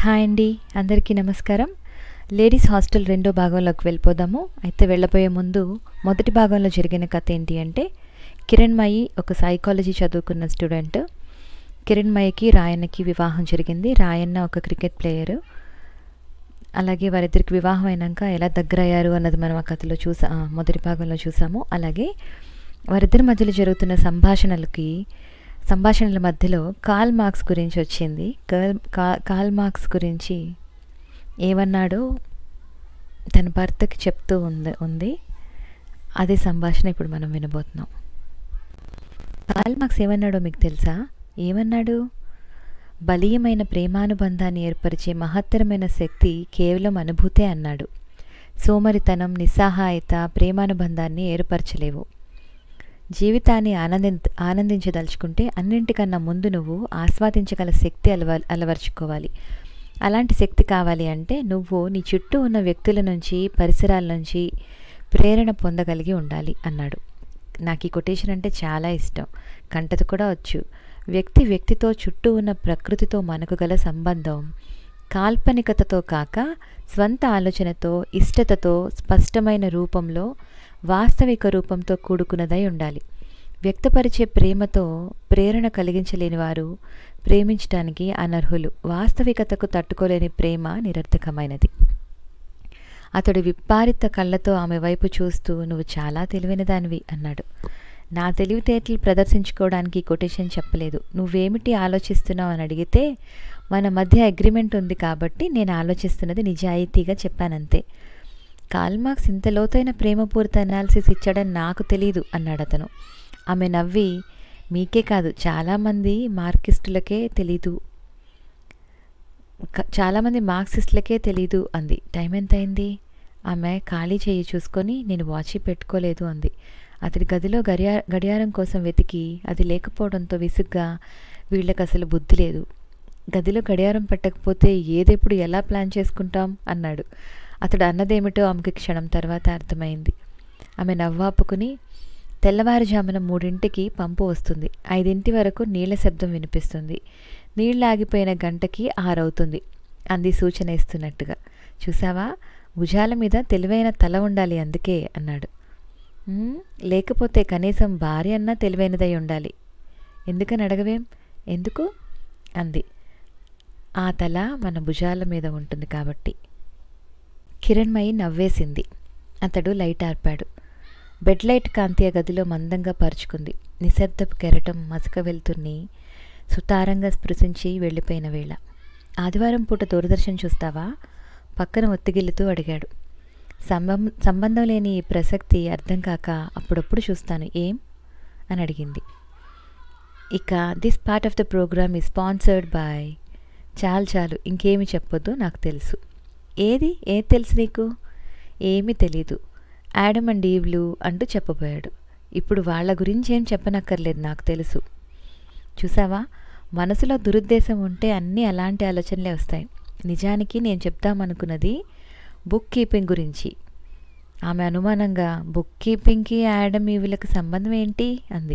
hi అండి అందరికీ నమస్కారం లేడీస్ హాస్టల్ రెండో భాగంలోకి వెళ్ళిపోదాము అయితే వెళ్ళబోయే ముందు మొదటి భాగంలో జరిగిన కథ ఏంటి అంటే కిరణ్మయి ఒక సైకాలజీ చదువుకున్న స్టూడెంట్ కిరణ్మయికి రాయన్నకి వివాహం జరిగింది రాయన్న ఒక క్రికెట్ ప్లేయరు అలాగే వారిద్దరికి వివాహం అయినాక ఎలా దగ్గరయ్యారు అన్నది మనం ఆ కథలో చూసా ఆ, మొదటి భాగంలో చూసాము అలాగే వారిద్దరి మధ్యలో జరుగుతున్న సంభాషణలకి సంభాషణల మధ్యలో కాల్ మార్క్స్ గురించి వచ్చింది కాల్ కా- కాల్ మార్క్స్ గురించి ఏమన్నాడో తన భర్తకి చెప్తూ ఉంది ఉంది అదే సంభాషణ ఇప్పుడు మనం వినబోతున్నాం కాల్ మార్క్స్ ఏమన్నాడో మీకు తెలుసా ఏమన్నాడు బలీయమైన ప్రేమానుబంధాన్ని ఏర్పరిచే మహత్తరమైన శక్తి కేవలం అనుభూతే అన్నాడు సోమరితనం నిస్సహాయత ప్రేమానుబంధాన్ని ఏర్పరచలేవు జీవితాన్ని ఆనంది ఆనందించదలుచుకుంటే అన్నింటికన్నా ముందు నువ్వు ఆస్వాదించగల శక్తి అలవ అలవర్చుకోవాలి అలాంటి శక్తి కావాలి అంటే నువ్వు నీ చుట్టూ ఉన్న వ్యక్తుల నుంచి పరిసరాల నుంచి ప్రేరణ పొందగలిగి ఉండాలి అన్నాడు నాకు ఈ కొటేషన్ అంటే చాలా ఇష్టం కంటది కూడా వచ్చు వ్యక్తి వ్యక్తితో చుట్టూ ఉన్న ప్రకృతితో మనకు గల సంబంధం కాల్పనికతతో కాక స్వంత ఆలోచనతో ఇష్టతతో స్పష్టమైన రూపంలో వాస్తవిక రూపంతో కూడుకున్నదై ఉండాలి వ్యక్తపరిచే ప్రేమతో ప్రేరణ కలిగించలేని వారు ప్రేమించటానికి అనర్హులు వాస్తవికతకు తట్టుకోలేని ప్రేమ నిరర్థకమైనది అతడు విప్పారిత కళ్ళతో ఆమె వైపు చూస్తూ నువ్వు చాలా తెలివైన దానివి అన్నాడు నా తెలివితేటలు ప్రదర్శించుకోవడానికి ఈ కొటేషన్ చెప్పలేదు నువ్వేమిటి ఆలోచిస్తున్నావు అని అడిగితే మన మధ్య అగ్రిమెంట్ ఉంది కాబట్టి నేను ఆలోచిస్తున్నది నిజాయితీగా చెప్పానంతే కాల్మార్క్స్ ఇంత లోతైన ప్రేమపూరిత అనాలిసిస్ ఇచ్చాడని నాకు తెలియదు అన్నాడు అతను ఆమె నవ్వి మీకే కాదు చాలామంది మార్కిస్టులకే తెలీదు క- చాలామంది మార్క్సిస్టులకే తెలీదు అంది టైం ఎంత అయింది ఆమె ఖాళీ చేయి చూసుకొని నేను వాచి పెట్టుకోలేదు అంది అతడి గదిలో గడియా గడియారం కోసం వెతికి అది లేకపోవడంతో విసుగ్గా వీళ్ళకి అసలు బుద్ధి లేదు గదిలో గడియారం పెట్టకపోతే ఏదెప్పుడు ఎలా ప్లాన్ చేసుకుంటాం అన్నాడు అతడు అన్నదేమిటో ఆమెకి క్షణం తర్వాత అర్థమైంది ఆమె నవ్వాపుకుని తెల్లవారుజామున మూడింటికి పంపు వస్తుంది ఐదింటి వరకు నీళ్ల శబ్దం వినిపిస్తుంది నీళ్ళు ఆగిపోయిన గంటకి ఆరవుతుంది అంది సూచన ఇస్తున్నట్టుగా చూసావా భుజాల మీద తెలివైన తల ఉండాలి అందుకే అన్నాడు "ఉమ్, లేకపోతే కనీసం భార్య అన్నా తెలివైనదై ఉండాలి ఎందుకని అడగవేం ఎందుకు అంది ఆ తల మన భుజాల మీద ఉంటుంది కాబట్టి కిరణ్మయి నవ్వేసింది అతడు లైట్ ఆర్పాడు బెడ్ లైట్ కాంతి ఆ గదిలో మందంగా పరుచుకుంది నిశ్శబ్దపు కెరటం మసక వెళ్తున్ని సుతారంగా స్పృశించి వెళ్ళిపోయిన వేళ ఆదివారం పూట దూరదర్శన్ చూస్తావా పక్కన ఒత్తిగిల్లుతూ అడిగాడు సంబం సంబంధం లేని ఈ ప్రసక్తి అర్థం కాక అప్పుడప్పుడు చూస్తాను ఏం అని అడిగింది ఇక this part of the programme ఈ స్పాన్సర్డ్ బాయ్ చాలు చాలు ఇంకేమి చెప్పొద్దు నాకు తెలుసు ఏది ఏది తెలుసు నీకు ఏమీ తెలీదు యాడమ్ అండ్ ఈవ్లు అంటూ చెప్పబోయాడు ఇప్పుడు వాళ్ళ గురించి ఏం చెప్పనక్కర్లేదు నాకు తెలుసు చూసావా మనసులో దురుద్దేశం ఉంటే అన్నీ అలాంటి ఆలోచనలే వస్తాయి నిజానికి నేను చెప్దామనుకున్నది బుక్ కీపింగ్ గురించి ఆమె అనుమానంగా బుక్ కీపింగ్కి యాడమ్ ఈవులకు సంబంధం ఏంటి అంది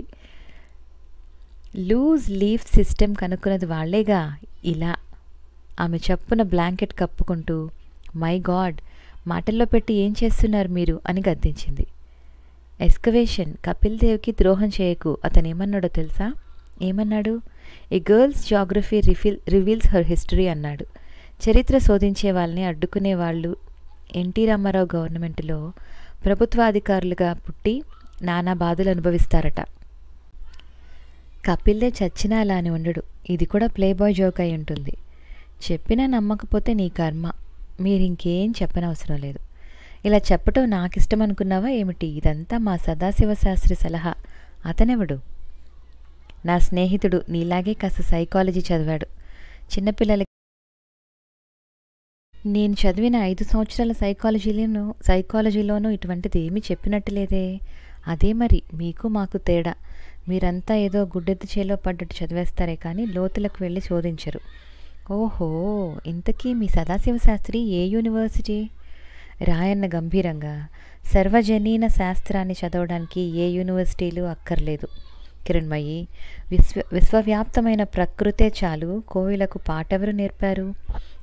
లూజ్ లీఫ్ సిస్టమ్ కనుక్కున్నది వాళ్ళేగా ఇలా ఆమె చప్పున బ్లాంకెట్ కప్పుకుంటూ మై గాడ్ మాటల్లో పెట్టి ఏం చేస్తున్నారు మీరు అని గద్దించింది ఎస్కవేషన్ కపిల్ దేవ్కి ద్రోహం చేయకు అతను ఏమన్నాడో తెలుసా ఏమన్నాడు ఏ గర్ల్స్ జాగ్రఫీ రిఫిల్ రివీల్స్ హర్ హిస్టరీ అన్నాడు చరిత్ర శోధించే వాళ్ళని అడ్డుకునే వాళ్ళు ఎన్టీ రామారావు గవర్నమెంట్లో ప్రభుత్వాధికారులుగా పుట్టి నానా బాధలు అనుభవిస్తారట కపిల్దే చచ్చినా అలా అని ఉండడు ఇది కూడా ప్లేబాయ్ జోక్ అయి ఉంటుంది చెప్పినా నమ్మకపోతే నీ కర్మ మీరు ఇంకేం చెప్పనవసరం లేదు ఇలా చెప్పటం నాకు ఇష్టం అనుకున్నావా ఏమిటి ఇదంతా మా సదాశివ శాస్త్రి సలహా అతనెవడు నా స్నేహితుడు నీలాగే కాస్త సైకాలజీ చదివాడు చిన్నపిల్లలకి నేను చదివిన ఐదు సంవత్సరాల సైకాలజీలోనూ సైకాలజీలోనూ ఇటువంటిది ఏమీ చెప్పినట్టు లేదే అదే మరి మీకు మాకు తేడా మీరంతా ఏదో గుడ్డెద్దు చేలో పడ్డట్టు చదివేస్తారే కానీ లోతులకు వెళ్ళి శోధించరు ఓహో ఇంతకీ మీ సదాశివ శాస్త్రి ఏ యూనివర్సిటీ రాయన్న గంభీరంగా సర్వజనీన శాస్త్రాన్ని చదవడానికి ఏ యూనివర్సిటీలు అక్కర్లేదు కిరణ్మయి విశ్వ విశ్వవ్యాప్తమైన ప్రకృతే చాలు కోవిలకు పాటెవరు నేర్పారు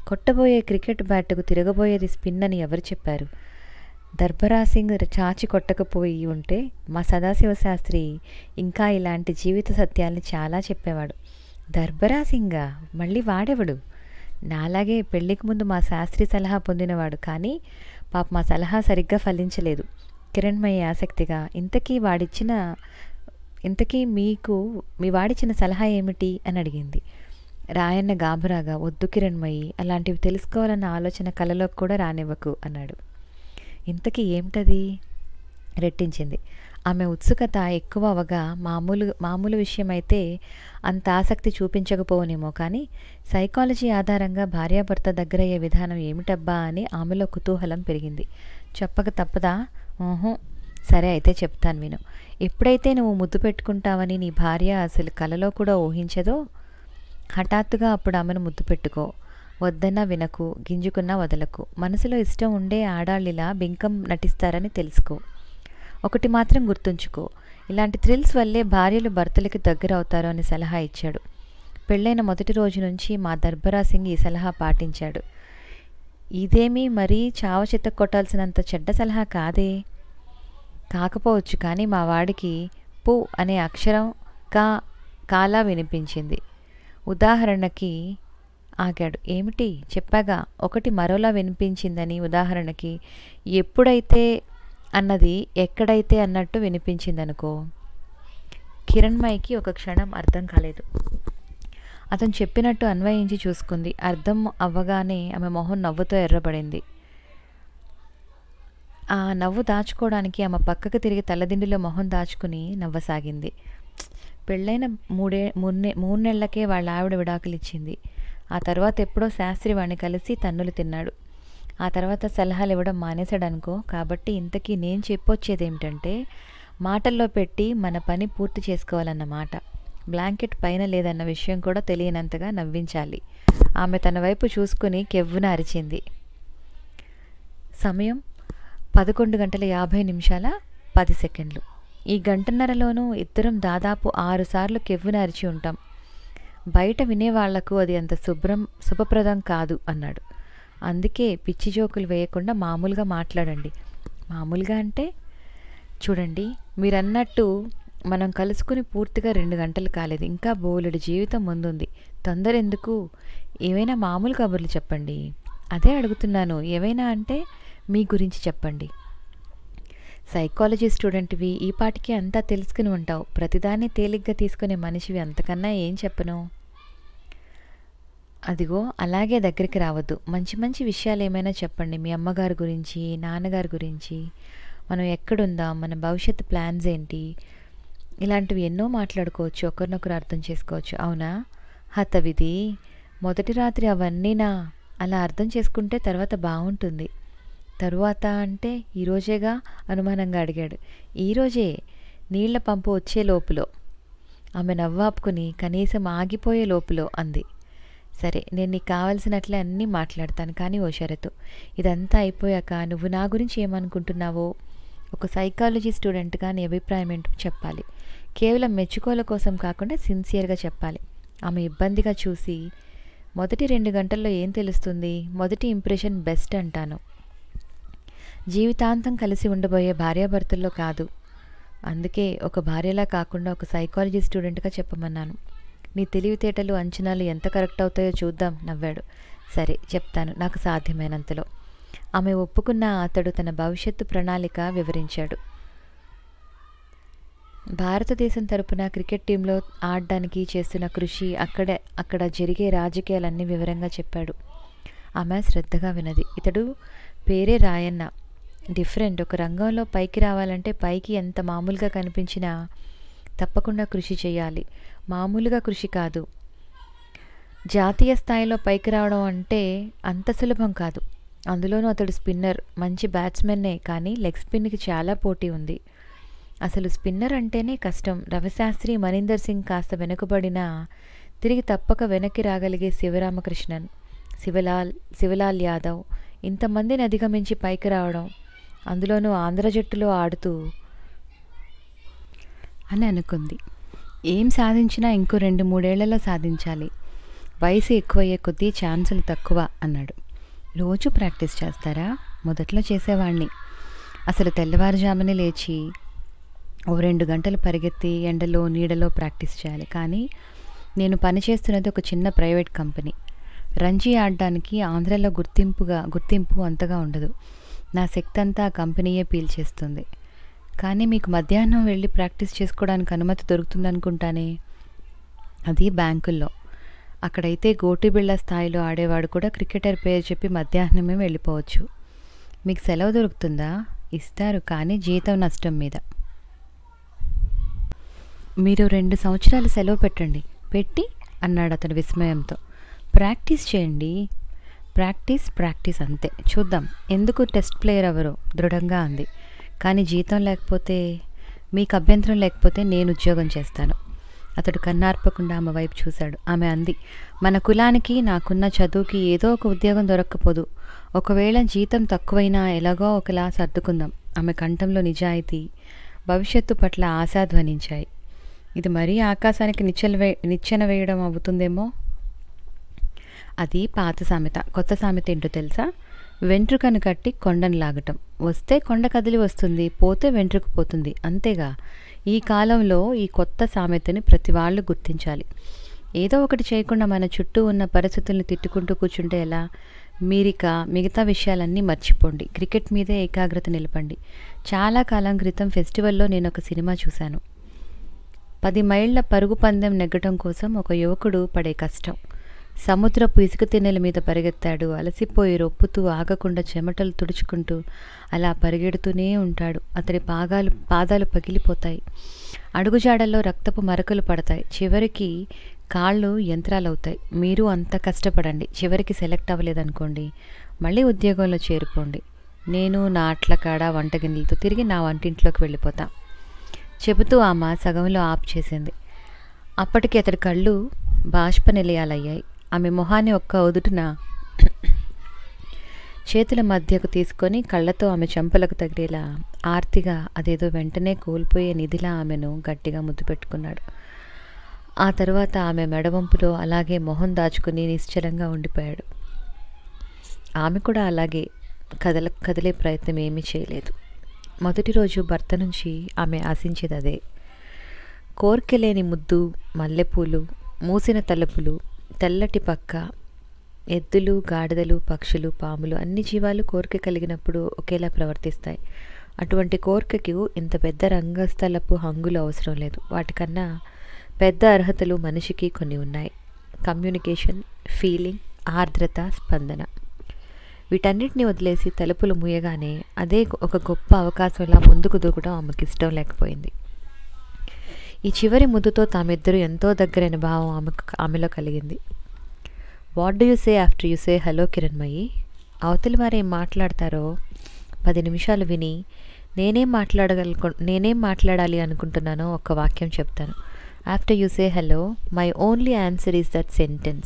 కొట్టబోయే క్రికెట్ బ్యాట్కు తిరగబోయేది స్పిన్ అని ఎవరు చెప్పారు దర్బరా సింగ్ చాచి కొట్టకపోయి ఉంటే మా సదాశివ శాస్త్రి ఇంకా ఇలాంటి జీవిత సత్యాల్ని చాలా చెప్పేవాడు దర్బరా సింగా మళ్ళీ వాడెవడు నాలాగే పెళ్లికి ముందు మా శాస్త్రి సలహా పొందినవాడు కానీ పాప మా సలహా సరిగ్గా ఫలించలేదు కిరణ్మయ్య ఆసక్తిగా ఇంతకీ వాడిచ్చిన ఇంతకీ మీకు మీ వాడిచ్చిన సలహా ఏమిటి అని అడిగింది రాయన్న గాబరాగా వద్దు కిరణ్మయ్యి అలాంటివి తెలుసుకోవాలన్న ఆలోచన కలలోకి కూడా రానివ్వకు అన్నాడు ఇంతకీ ఏమిటది రెట్టించింది ఆమె ఉత్సుకత ఎక్కువ అవగా మామూలు మామూలు విషయమైతే అంత ఆసక్తి చూపించకపోనేమో కానీ సైకాలజీ ఆధారంగా భార్యాభర్త దగ్గరయ్యే విధానం ఏమిటబ్బా అని ఆమెలో కుతూహలం పెరిగింది చెప్పక తప్పదా ఊహు సరే అయితే చెప్తాను విను ఎప్పుడైతే నువ్వు ముద్దు పెట్టుకుంటావని నీ భార్య అసలు కలలో కూడా ఊహించదో హఠాత్తుగా అప్పుడు ఆమెను ముద్దు పెట్టుకో వద్దన్నా వినకు గింజుకున్నా వదలకు మనసులో ఇష్టం ఉండే ఆడాళ్ళిలా బింకం నటిస్తారని తెలుసుకో ఒకటి మాత్రం గుర్తుంచుకో ఇలాంటి థ్రిల్స్ వల్లే భార్యలు భర్తలకి దగ్గర అవుతారు అని సలహా ఇచ్చాడు పెళ్ళైన మొదటి రోజు నుంచి మా దర్బరా సింగ్ ఈ సలహా పాటించాడు ఇదేమీ మరీ చావ చెత్త కొట్టాల్సినంత చెడ్డ సలహా కాదే కాకపోవచ్చు కానీ మా వాడికి పు అనే అక్షరం కా కాలా వినిపించింది ఉదాహరణకి ఆగాడు ఏమిటి చెప్పాగా ఒకటి మరోలా వినిపించిందని ఉదాహరణకి ఎప్పుడైతే అన్నది ఎక్కడైతే అన్నట్టు వినిపించిందనుకో కిరణ్మయికి ఒక క్షణం అర్థం కాలేదు అతను చెప్పినట్టు అన్వయించి చూసుకుంది అర్థం అవ్వగానే ఆమె మొహం నవ్వుతో ఎర్రబడింది ఆ నవ్వు దాచుకోవడానికి ఆమె పక్కకు తిరిగి తలదిండిలో మొహం దాచుకుని నవ్వసాగింది పెళ్ళైన మూడే మూడు మూడు నెలలకే వాళ్ళ ఆవిడ విడాకులు ఇచ్చింది ఆ తర్వాత ఎప్పుడో శాస్త్రి వాడిని కలిసి తన్నులు తిన్నాడు ఆ తర్వాత సలహాలు ఇవ్వడం మానేశాడనుకో కాబట్టి ఇంతకీ నేను చెప్పొచ్చేది ఏమిటంటే మాటల్లో పెట్టి మన పని పూర్తి చేసుకోవాలన్నమాట బ్లాంకెట్ పైన లేదన్న విషయం కూడా తెలియనంతగా నవ్వించాలి ఆమె తన వైపు చూసుకుని కెవ్వున అరిచింది సమయం పదకొండు గంటల యాభై నిమిషాల పది సెకండ్లు ఈ గంటన్నరలోనూ ఇద్దరం దాదాపు ఆరు సార్లు కెవ్వున అరిచి ఉంటాం బయట వినేవాళ్లకు అది అంత శుభ్రం శుభప్రదం కాదు అన్నాడు అందుకే పిచ్చి జోకులు వేయకుండా మామూలుగా మాట్లాడండి మామూలుగా అంటే చూడండి మీరన్నట్టు మనం కలుసుకుని పూర్తిగా రెండు గంటలు కాలేదు ఇంకా బోలెడు జీవితం ముందుంది తొందర ఎందుకు ఏవైనా మామూలు కబుర్లు చెప్పండి అదే అడుగుతున్నాను ఏవైనా అంటే మీ గురించి చెప్పండి సైకాలజీ స్టూడెంట్వి ఈ పాటికి అంతా తెలుసుకుని ఉంటావు ప్రతిదాన్ని తేలిగ్గా తీసుకునే మనిషివి అంతకన్నా ఏం చెప్పను అదిగో అలాగే దగ్గరికి రావద్దు మంచి మంచి విషయాలు ఏమైనా చెప్పండి మీ అమ్మగారి గురించి నాన్నగారి గురించి మనం ఎక్కడుందాం మన భవిష్యత్ ప్లాన్స్ ఏంటి ఇలాంటివి ఎన్నో మాట్లాడుకోవచ్చు ఒకరినొకరు అర్థం చేసుకోవచ్చు అవునా హతవిధి మొదటి రాత్రి అవన్నీనా అలా అర్థం చేసుకుంటే తర్వాత బాగుంటుంది తరువాత అంటే ఈరోజేగా అనుమానంగా అడిగాడు ఈరోజే నీళ్ల పంపు వచ్చే లోపులో ఆమె నవ్వాపుకుని కనీసం ఆగిపోయే లోపులో అంది సరే నేను నీకు కావలసినట్లే అన్నీ మాట్లాడతాను కానీ ఓ షరతు ఇదంతా అయిపోయాక నువ్వు నా గురించి ఏమనుకుంటున్నావో ఒక సైకాలజీ స్టూడెంట్గా నీ అభిప్రాయం ఏంటో చెప్పాలి కేవలం మెచ్చుకోల కోసం కాకుండా సిన్సియర్గా చెప్పాలి ఆమె ఇబ్బందిగా చూసి మొదటి రెండు గంటల్లో ఏం తెలుస్తుంది మొదటి ఇంప్రెషన్ బెస్ట్ అంటాను జీవితాంతం కలిసి ఉండబోయే భార్యాభర్తల్లో కాదు అందుకే ఒక భార్యలా కాకుండా ఒక సైకాలజీ స్టూడెంట్గా చెప్పమన్నాను నీ తెలివితేటలు అంచనాలు ఎంత కరెక్ట్ అవుతాయో చూద్దాం నవ్వాడు సరే చెప్తాను నాకు సాధ్యమైనంతలో ఆమె ఒప్పుకున్న అతడు తన భవిష్యత్తు ప్రణాళిక వివరించాడు భారతదేశం తరపున క్రికెట్ టీంలో ఆడడానికి చేస్తున్న కృషి అక్కడే అక్కడ జరిగే రాజకీయాలన్నీ వివరంగా చెప్పాడు ఆమె శ్రద్ధగా వినది ఇతడు పేరే రాయన్న డిఫరెంట్ ఒక రంగంలో పైకి రావాలంటే పైకి ఎంత మామూలుగా కనిపించినా తప్పకుండా కృషి చేయాలి మామూలుగా కృషి కాదు జాతీయ స్థాయిలో పైకి రావడం అంటే అంత సులభం కాదు అందులోనూ అతడు స్పిన్నర్ మంచి బ్యాట్స్మెన్నే కానీ లెగ్ స్పిన్కి చాలా పోటీ ఉంది అసలు స్పిన్నర్ అంటేనే కష్టం రవిశాస్త్రి మనీందర్ సింగ్ కాస్త వెనుకబడినా తిరిగి తప్పక వెనక్కి రాగలిగే శివరామకృష్ణన్ శివలాల్ శివలాల్ యాదవ్ ఇంతమందిని అధిగమించి పైకి రావడం అందులోనూ ఆంధ్ర జట్టులో ఆడుతూ అని అనుకుంది ఏం సాధించినా ఇంకో రెండు మూడేళ్లలో సాధించాలి వయసు ఎక్కువయ్యే కొద్దీ ఛాన్సులు తక్కువ అన్నాడు రోజు ప్రాక్టీస్ చేస్తారా మొదట్లో చేసేవాణ్ణి అసలు తెల్లవారుజామునే లేచి ఓ రెండు గంటలు పరిగెత్తి ఎండలో నీడలో ప్రాక్టీస్ చేయాలి కానీ నేను పనిచేస్తున్నది ఒక చిన్న ప్రైవేట్ కంపెనీ రంజీ ఆడడానికి ఆంధ్రలో గుర్తింపుగా గుర్తింపు అంతగా ఉండదు నా శక్తి అంతా ఆ కంపెనీయే పీల్చేస్తుంది కానీ మీకు మధ్యాహ్నం వెళ్ళి ప్రాక్టీస్ చేసుకోవడానికి అనుమతి దొరుకుతుందనుకుంటానే అది బ్యాంకుల్లో అక్కడైతే గోటి బిళ్ళ స్థాయిలో ఆడేవాడు కూడా క్రికెటర్ పేరు చెప్పి మధ్యాహ్నమే వెళ్ళిపోవచ్చు మీకు సెలవు దొరుకుతుందా ఇస్తారు కానీ జీతం నష్టం మీద మీరు రెండు సంవత్సరాలు సెలవు పెట్టండి పెట్టి అన్నాడు అతను విస్మయంతో ప్రాక్టీస్ చేయండి ప్రాక్టీస్ ప్రాక్టీస్ అంతే చూద్దాం ఎందుకు టెస్ట్ ప్లేయర్ ఎవరో దృఢంగా అంది కానీ జీతం లేకపోతే మీకు అభ్యంతరం లేకపోతే నేను ఉద్యోగం చేస్తాను అతడు కన్నార్పకుండా ఆమె వైపు చూశాడు ఆమె అంది మన కులానికి నాకున్న చదువుకి ఏదో ఒక ఉద్యోగం దొరక్కపోదు ఒకవేళ జీతం తక్కువైనా ఎలాగో ఒకలా సర్దుకుందాం ఆమె కంఠంలో నిజాయితీ భవిష్యత్తు పట్ల ఆశాధ్వనించాయి ఇది మరీ ఆకాశానికి నిచ్చెన వే నిచ్చెన వేయడం అవుతుందేమో అది పాత సామెత కొత్త సామెత ఏంటో తెలుసా వెంట్రుకను కట్టి కొండను లాగటం వస్తే కొండ కదిలి వస్తుంది పోతే వెంట్రుకు పోతుంది అంతేగా ఈ కాలంలో ఈ కొత్త సామెతని ప్రతి వాళ్ళు గుర్తించాలి ఏదో ఒకటి చేయకుండా మన చుట్టూ ఉన్న పరిస్థితుల్ని తిట్టుకుంటూ కూర్చుంటే ఎలా మీరిక మిగతా విషయాలన్నీ మర్చిపోండి క్రికెట్ మీదే ఏకాగ్రత నిలపండి చాలా కాలం క్రితం ఫెస్టివల్లో నేను ఒక సినిమా చూశాను పది మైళ్ళ పరుగు పందెం నెగ్గటం కోసం ఒక యువకుడు పడే కష్టం సముద్రపు ఇసుక తిన్నెల మీద పరిగెత్తాడు అలసిపోయి రొప్పుతూ ఆగకుండా చెమటలు తుడుచుకుంటూ అలా పరిగెడుతూనే ఉంటాడు అతడి పాగాలు పాదాలు పగిలిపోతాయి అడుగుజాడల్లో రక్తపు మరకలు పడతాయి చివరికి కాళ్ళు యంత్రాలవుతాయి మీరు అంత కష్టపడండి చివరికి సెలెక్ట్ అవ్వలేదనుకోండి మళ్ళీ ఉద్యోగంలో చేరిపోండి నేను నా అట్ల కాడ వంటగిన్నెలతో తిరిగి నా వంటింట్లోకి వెళ్ళిపోతా చెబుతూ ఆమె సగంలో ఆప్ చేసింది అప్పటికి అతడి కళ్ళు బాష్ప నిలయాలయ్యాయి ఆమె మొహాన్ని ఒక్క ఒదుటున చేతుల మధ్యకు తీసుకొని కళ్ళతో ఆమె చెంపలకు తగిలేలా ఆర్తిగా అదేదో వెంటనే కోల్పోయే నిధిలా ఆమెను గట్టిగా ముద్దు పెట్టుకున్నాడు ఆ తర్వాత ఆమె మెడవంపులో అలాగే మొహం దాచుకుని నిశ్చలంగా ఉండిపోయాడు ఆమె కూడా అలాగే కదల కదిలే ప్రయత్నం ఏమీ చేయలేదు మొదటి రోజు భర్త నుంచి ఆమె ఆశించేది అదే కోర్కెలేని ముద్దు మల్లెపూలు మూసిన తలుపులు తెల్లటి పక్క ఎద్దులు గాడిదలు పక్షులు పాములు అన్ని జీవాలు కోరిక కలిగినప్పుడు ఒకేలా ప్రవర్తిస్తాయి అటువంటి కోరికకు ఇంత పెద్ద రంగస్థలపు హంగులు అవసరం లేదు వాటికన్నా పెద్ద అర్హతలు మనిషికి కొన్ని ఉన్నాయి కమ్యూనికేషన్ ఫీలింగ్ ఆర్ద్రత స్పందన వీటన్నిటిని వదిలేసి తలుపులు మూయగానే అదే ఒక గొప్ప అవకాశంలా ముందుకు దూకడం ఆమెకి ఇష్టం లేకపోయింది ఈ చివరి ముద్దుతో తామిద్దరూ ఎంతో దగ్గరైన భావం ఆమెకు ఆమెలో కలిగింది what do you say after you say hello Kiranmayi అవతలి వారు ఏం మాట్లాడతారో పది నిమిషాలు విని నేనేం మాట్లాడగలను నేనేం మాట్లాడాలి అనుకుంటున్నానో ఒక వాక్యం చెప్తాను after you say hello my only answer is that sentence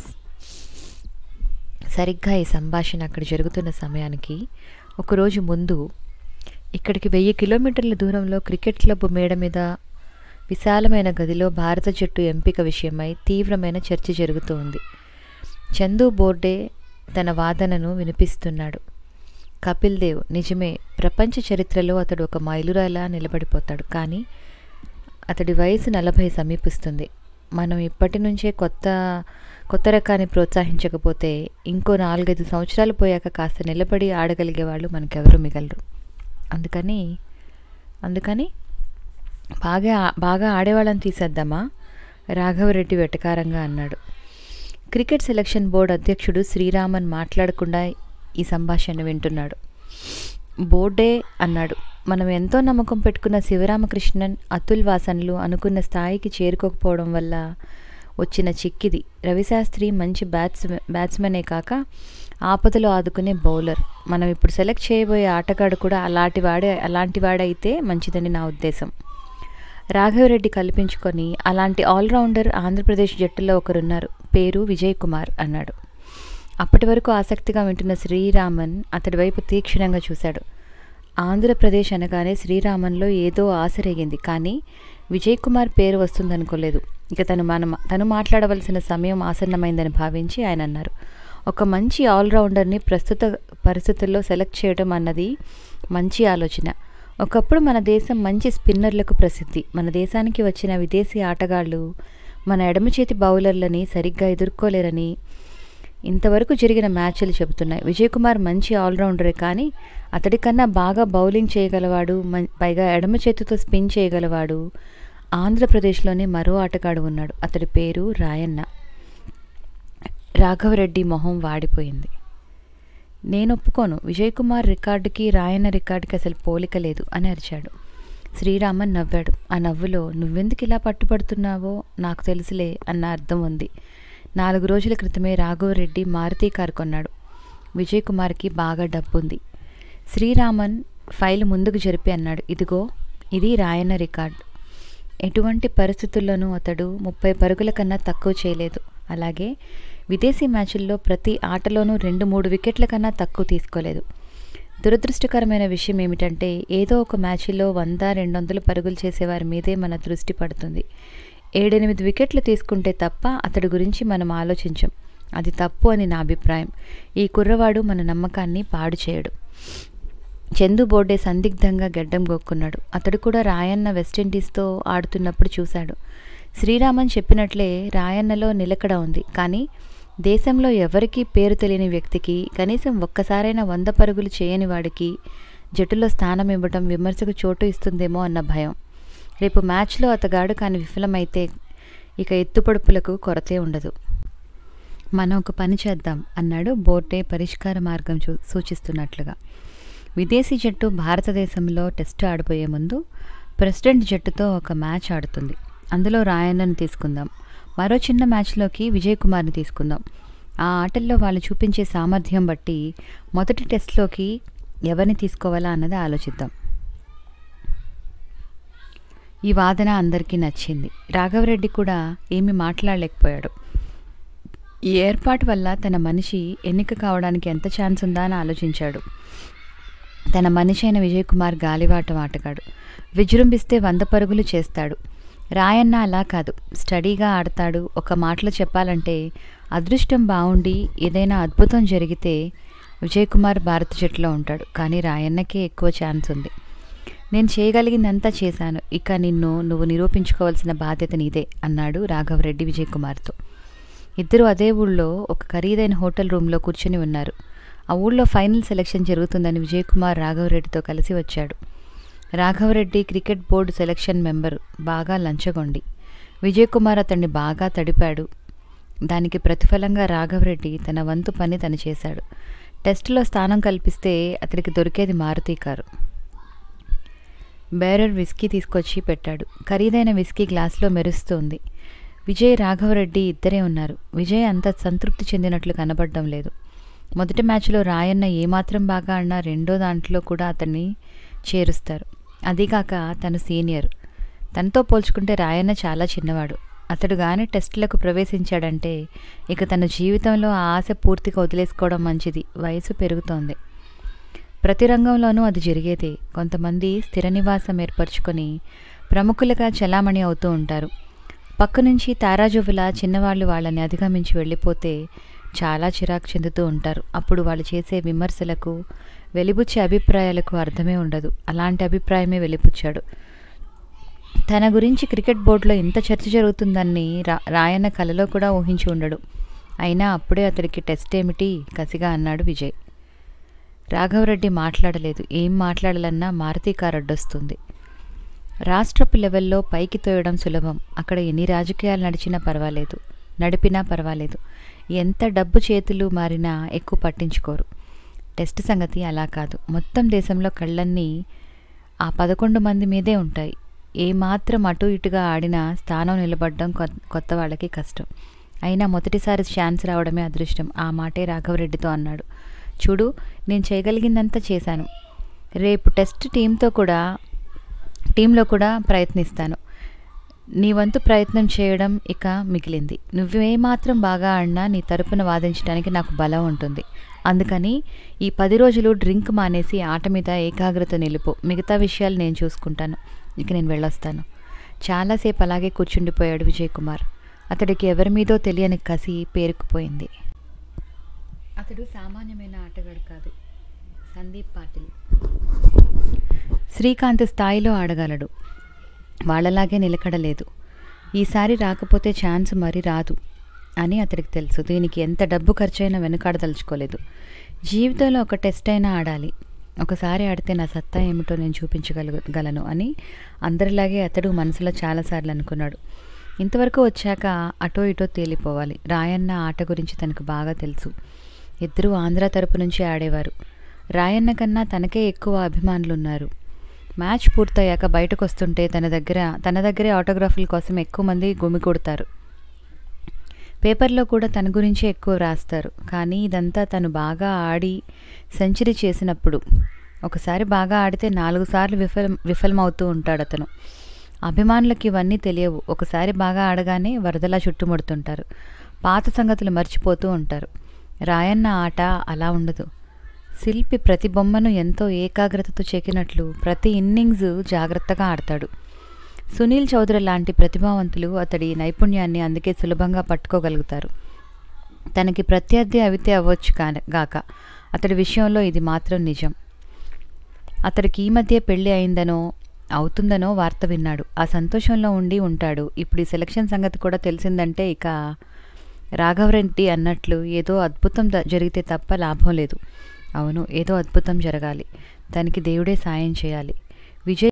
సరిగ్గా ఈ సంభాషణ అక్కడ జరుగుతున్న సమయానికి ఒకరోజు ముందు ఇక్కడికి వెయ్యి కిలోమీటర్ల దూరంలో క్రికెట్ క్లబ్ మేడ మీద విశాలమైన గదిలో భారత జట్టు ఎంపిక విషయమై తీవ్రమైన చర్చ జరుగుతూ ఉంది చందు బోర్డే తన వాదనను వినిపిస్తున్నాడు కపిల్ దేవ్ నిజమే ప్రపంచ చరిత్రలో అతడు ఒక మైలురాయిలా నిలబడిపోతాడు కానీ అతడి వయసు నలభై సమీపిస్తుంది మనం ఇప్పటి నుంచే కొత్త కొత్త రకాన్ని ప్రోత్సహించకపోతే ఇంకో నాలుగైదు సంవత్సరాలు పోయాక కాస్త నిలబడి ఆడగలిగే వాళ్ళు మనకెవరు మిగలరు అందుకని అందుకని బాగా బాగా ఆడేవాళ్ళని తీసేద్దామా రాఘవరెడ్డి వెటకారంగా అన్నాడు క్రికెట్ సెలక్షన్ బోర్డు అధ్యక్షుడు శ్రీరామన్ మాట్లాడకుండా ఈ సంభాషణ వింటున్నాడు బోర్డే అన్నాడు మనం ఎంతో నమ్మకం పెట్టుకున్న శివరామకృష్ణన్ అతుల్ వాసన్లు అనుకున్న స్థాయికి చేరుకోకపోవడం వల్ల వచ్చిన చిక్కిది రవిశాస్త్రి మంచి బ్యాట్స్ బ్యాట్స్మెనే కాక ఆపదలో ఆదుకునే బౌలర్ మనం ఇప్పుడు సెలెక్ట్ చేయబోయే ఆటగాడు కూడా అలాంటి వాడే అలాంటి వాడైతే మంచిదని నా ఉద్దేశం రాఘవరెడ్డి కల్పించుకొని అలాంటి ఆల్రౌండర్ ఆంధ్రప్రదేశ్ జట్టులో ఒకరున్నారు పేరు విజయ్ కుమార్ అన్నాడు అప్పటి వరకు ఆసక్తిగా వింటున్న శ్రీరామన్ అతడి వైపు తీక్షణంగా చూశాడు ఆంధ్రప్రదేశ్ అనగానే శ్రీరామన్లో ఏదో ఆశ రేగింది కానీ విజయ్ కుమార్ పేరు వస్తుందనుకోలేదు ఇక తను మన తను మాట్లాడవలసిన సమయం ఆసన్నమైందని భావించి ఆయన అన్నారు ఒక మంచి ఆల్రౌండర్ని ప్రస్తుత పరిస్థితుల్లో సెలెక్ట్ చేయడం అన్నది మంచి ఆలోచన ఒకప్పుడు మన దేశం మంచి స్పిన్నర్లకు ప్రసిద్ధి మన దేశానికి వచ్చిన విదేశీ ఆటగాళ్ళు మన ఎడమ చేతి బౌలర్లని సరిగ్గా ఎదుర్కోలేరని ఇంతవరకు జరిగిన మ్యాచ్లు చెబుతున్నాయి విజయ్ కుమార్ మంచి ఆల్రౌండరే కానీ అతడి కన్నా బాగా బౌలింగ్ చేయగలవాడు మం- పైగా ఎడమ చేతితో స్పిన్ చేయగలవాడు ఆంధ్రప్రదేశ్లోనే మరో ఆటగాడు ఉన్నాడు అతడి పేరు రాయన్న రాఘవరెడ్డి మొహం వాడిపోయింది నేను ఒప్పుకోను విజయ్ కుమార్ రికార్డుకి రాయన్న రికార్డుకి అసలు పోలిక లేదు అని అరిచాడు శ్రీరామన్ నవ్వాడు ఆ నవ్వులో నువ్వెందుకు ఇలా పట్టుపడుతున్నావో నాకు తెలుసులే అన్న అర్థం ఉంది నాలుగు రోజుల క్రితమే రాఘవరెడ్డి మారుతి కారు కొన్నాడు విజయ్ కుమార్కి బాగా డబ్బుంది శ్రీరామన్ ఫైల్ ముందుకు జరిపి అన్నాడు ఇదిగో ఇది రాయన్న రికార్డ్ ఎటువంటి పరిస్థితుల్లోనూ అతడు ముప్పై పరుగుల కన్నా తక్కువ చేయలేదు అలాగే విదేశీ మ్యాచుల్లో ప్రతి ఆటలోనూ రెండు మూడు వికెట్ల కన్నా తక్కువ తీసుకోలేదు దురదృష్టకరమైన విషయం ఏమిటంటే ఏదో ఒక మ్యాచ్లో వంద రెండు వందలు పరుగులు చేసేవారి మీదే మన దృష్టి పడుతుంది ఏడెనిమిది వికెట్లు తీసుకుంటే తప్ప అతడి గురించి మనం ఆలోచించం అది తప్పు అని నా అభిప్రాయం ఈ కుర్రవాడు మన నమ్మకాన్ని పాడు చేయడు చందు బోర్డే సందిగ్ధంగా గెడ్డం గొక్కున్నాడు అతడు కూడా రాయన్న వెస్టిండీస్తో ఆడుతున్నప్పుడు చూశాడు శ్రీరామన్ చెప్పినట్లే రాయన్నలో నిలకడ ఉంది కానీ దేశంలో ఎవరికీ పేరు తెలియని వ్యక్తికి కనీసం ఒక్కసారైనా వంద పరుగులు చేయని వాడికి జట్టులో స్థానం ఇవ్వడం విమర్శకు చోటు ఇస్తుందేమో అన్న భయం రేపు మ్యాచ్లో అతగాడు కానీ విఫలమైతే ఇక ఎత్తుపడుపులకు కొరతే ఉండదు మనం ఒక పని చేద్దాం అన్నాడు బోర్డే పరిష్కార మార్గం చూ సూచిస్తున్నట్లుగా విదేశీ జట్టు భారతదేశంలో టెస్ట్ ఆడిపోయే ముందు ప్రెసిడెంట్ జట్టుతో ఒక మ్యాచ్ ఆడుతుంది అందులో రాయన్నను తీసుకుందాం మరో చిన్న మ్యాచ్లోకి విజయ్ కుమార్ని తీసుకుందాం ఆ ఆటల్లో వాళ్ళు చూపించే సామర్థ్యం బట్టి మొదటి టెస్ట్లోకి ఎవరిని తీసుకోవాలా అన్నది ఆలోచిద్దాం ఈ వాదన అందరికీ నచ్చింది రాఘవరెడ్డి కూడా ఏమీ మాట్లాడలేకపోయాడు ఈ ఏర్పాటు వల్ల తన మనిషి ఎన్నిక కావడానికి ఎంత ఛాన్స్ ఉందా అని ఆలోచించాడు తన మనిషి అయిన విజయ్ కుమార్ గాలివాటం ఆటగాడు విజృంభిస్తే వంద పరుగులు చేస్తాడు రాయన్న అలా కాదు స్టడీగా ఆడతాడు ఒక మాటలో చెప్పాలంటే అదృష్టం బాగుండి ఏదైనా అద్భుతం జరిగితే విజయ్ కుమార్ భారత జట్టులో ఉంటాడు కానీ రాయన్నకే ఎక్కువ ఛాన్స్ ఉంది నేను చేయగలిగిందంతా చేశాను ఇక నిన్ను నువ్వు నిరూపించుకోవాల్సిన బాధ్యత నీదే అన్నాడు రాఘవరెడ్డి విజయ్ కుమార్తో ఇద్దరు అదే ఊళ్ళో ఒక ఖరీదైన హోటల్ రూమ్లో కూర్చొని ఉన్నారు ఆ ఊళ్ళో ఫైనల్ సెలక్షన్ జరుగుతుందని విజయ్ కుమార్ రాఘవరెడ్డితో కలిసి వచ్చాడు Raghava Reddy cricket board selection member బాగా లంచగొండి విజయ్ కుమార్ అతన్ని బాగా తడిపాడు దానికి ప్రతిఫలంగా రాఘవరెడ్డి తన వంతు పని తను చేశాడు టెస్టులో స్థానం కల్పిస్తే అతడికి దొరికేది మారుతి కారు బేరర్ విస్కీ తీసుకొచ్చి పెట్టాడు ఖరీదైన విస్కీ గ్లాసులో మెరుస్తుంది విజయ్ రాఘవరెడ్డి ఇద్దరే ఉన్నారు విజయ్ అంత సంతృప్తి చెందినట్లు కనబడడం లేదు మొదటి మ్యాచ్లో రాయన్న ఏమాత్రం బాగా ఆడినా రెండో దాంట్లో కూడా అతన్ని చేరుస్తారు అదీగాక తను సీనియర్ తనతో పోల్చుకుంటే రాయన్న చాలా చిన్నవాడు అతడు కానీ టెస్టులకు ప్రవేశించాడంటే ఇక తన జీవితంలో ఆ ఆశ పూర్తిగా వదిలేసుకోవడం మంచిది వయసు పెరుగుతోంది ప్రతి రంగంలోనూ అది జరిగేదే కొంతమంది స్థిర నివాసం ఏర్పరచుకొని ప్రముఖులుగా చలామణి అవుతూ ఉంటారు పక్క నుంచి తారాజువుల చిన్నవాళ్ళు వాళ్ళని అధిగమించి వెళ్ళిపోతే చాలా చిరాకు చెందుతూ ఉంటారు అప్పుడు వాళ్ళు చేసే విమర్శలకు వెలిబుచ్చే అభిప్రాయాలకు అర్థమే ఉండదు అలాంటి అభిప్రాయమే వెలిపుచ్చాడు తన గురించి క్రికెట్ బోర్డులో ఇంత చర్చ జరుగుతుందని రా రాయన్న కలలో కూడా ఊహించి ఉండడు అయినా అప్పుడే అతడికి టెస్ట్ ఏమిటి కసిగా అన్నాడు విజయ్ రాఘవరెడ్డి మాట్లాడలేదు ఏం మాట్లాడాలన్నా మారుతి కారు అడ్డొస్తుంది రాష్ట్రపు లెవెల్లో పైకి తోయడం సులభం అక్కడ ఎన్ని రాజకీయాలు నడిచినా పర్వాలేదు నడిపినా పర్వాలేదు ఎంత డబ్బు చేతులు మారినా ఎక్కువ పట్టించుకోరు టెస్ట్ సంగతి అలా కాదు మొత్తం దేశంలో కళ్ళన్నీ ఆ పదకొండు మంది మీదే ఉంటాయి ఏమాత్రం అటు ఇటుగా ఆడినా స్థానం నిలబడడం కొ- కొత్త వాళ్ళకి కష్టం అయినా మొదటిసారి ఛాన్స్ రావడమే అదృష్టం ఆ మాటే రాఘవరెడ్డితో అన్నాడు చూడు నేను చేయగలిగిందంతా చేశాను రేపు టెస్ట్ టీంతో కూడా టీంలో కూడా ప్రయత్నిస్తాను నీ వంతు ప్రయత్నం చేయడం ఇక మిగిలింది నువ్వేమాత్రం బాగా ఆడినా నీ తరపున వాదించడానికి నాకు బలం ఉంటుంది అందుకని ఈ పది రోజులు డ్రింక్ మానేసి ఆట మీద ఏకాగ్రత నిలుపు మిగతా విషయాలు నేను చూసుకుంటాను ఇక నేను వెళ్ళొస్తాను చాలాసేపు అలాగే కూర్చుండిపోయాడు విజయ్ కుమార్ అతడికి ఎవరి మీదో తెలియని కసి పేరుకుపోయింది అతడు సామాన్యమైన ఆటగాడు కాదు సందీప్ పాటిల్ శ్రీకాంత్ స్థాయిలో ఆడగలడు వాళ్ళలాగే నిలకడలేదు ఈసారి రాకపోతే ఛాన్స్ మరి రాదు అని అతడికి తెలుసు దీనికి ఎంత డబ్బు ఖర్చైనా వెనుకాడదలుచుకోలేదు జీవితంలో ఒక టెస్ట్ అయినా ఆడాలి ఒకసారి ఆడితే నా సత్తా ఏమిటో నేను చూపించగలగలను అని అందరిలాగే అతడు మనసులో చాలాసార్లు అనుకున్నాడు ఇంతవరకు వచ్చాక అటో ఇటో తేలిపోవాలి రాయన్న ఆట గురించి తనకు బాగా తెలుసు ఇద్దరూ ఆంధ్ర తరపు నుంచి ఆడేవారు రాయన్న కన్నా తనకే ఎక్కువ అభిమానులు ఉన్నారు మ్యాచ్ పూర్తయ్యాక బయటకు వస్తుంటే తన దగ్గర తన దగ్గరే ఆటోగ్రాఫ్ల కోసం ఎక్కువ మంది గుమికూడతారు పేపర్లో కూడా తన గురించే ఎక్కువ రాస్తారు కానీ ఇదంతా తను బాగా ఆడి సెంచరీ చేసినప్పుడు ఒకసారి బాగా ఆడితే నాలుగు సార్లు విఫలం విఫలమవుతూ ఉంటాడు అతను అభిమానులకి ఇవన్నీ తెలియవు ఒకసారి బాగా ఆడగానే వరదలా చుట్టుముడుతుంటారు పాత సంగతులు మర్చిపోతూ ఉంటారు రాయన్న ఆట అలా ఉండదు శిల్పి ప్రతి బొమ్మను ఎంతో ఏకాగ్రతతో చెక్కినట్లు ప్రతి ఇన్నింగ్స్ జాగ్రత్తగా ఆడతాడు సునీల్ చౌదరి లాంటి ప్రతిభావంతులు అతడి నైపుణ్యాన్ని అందుకే సులభంగా పట్టుకోగలుగుతారు తనకి ప్రత్యర్థి అవితే అవ్వచ్చు కాన గాక అతడి విషయంలో ఇది మాత్రం నిజం అతడికి ఈ మధ్య పెళ్లి అయిందనో అవుతుందనో వార్త విన్నాడు ఆ సంతోషంలో ఉండి ఉంటాడు ఇప్పుడు ఈ సెలక్షన్ సంగతి కూడా తెలిసిందంటే ఇక రాఘవరెడ్డి అన్నట్లు ఏదో అద్భుతం ద- జరిగితే తప్ప లాభం లేదు అవును ఏదో అద్భుతం జరగాలి దానికి దేవుడే సాయం చేయాలి విజయ్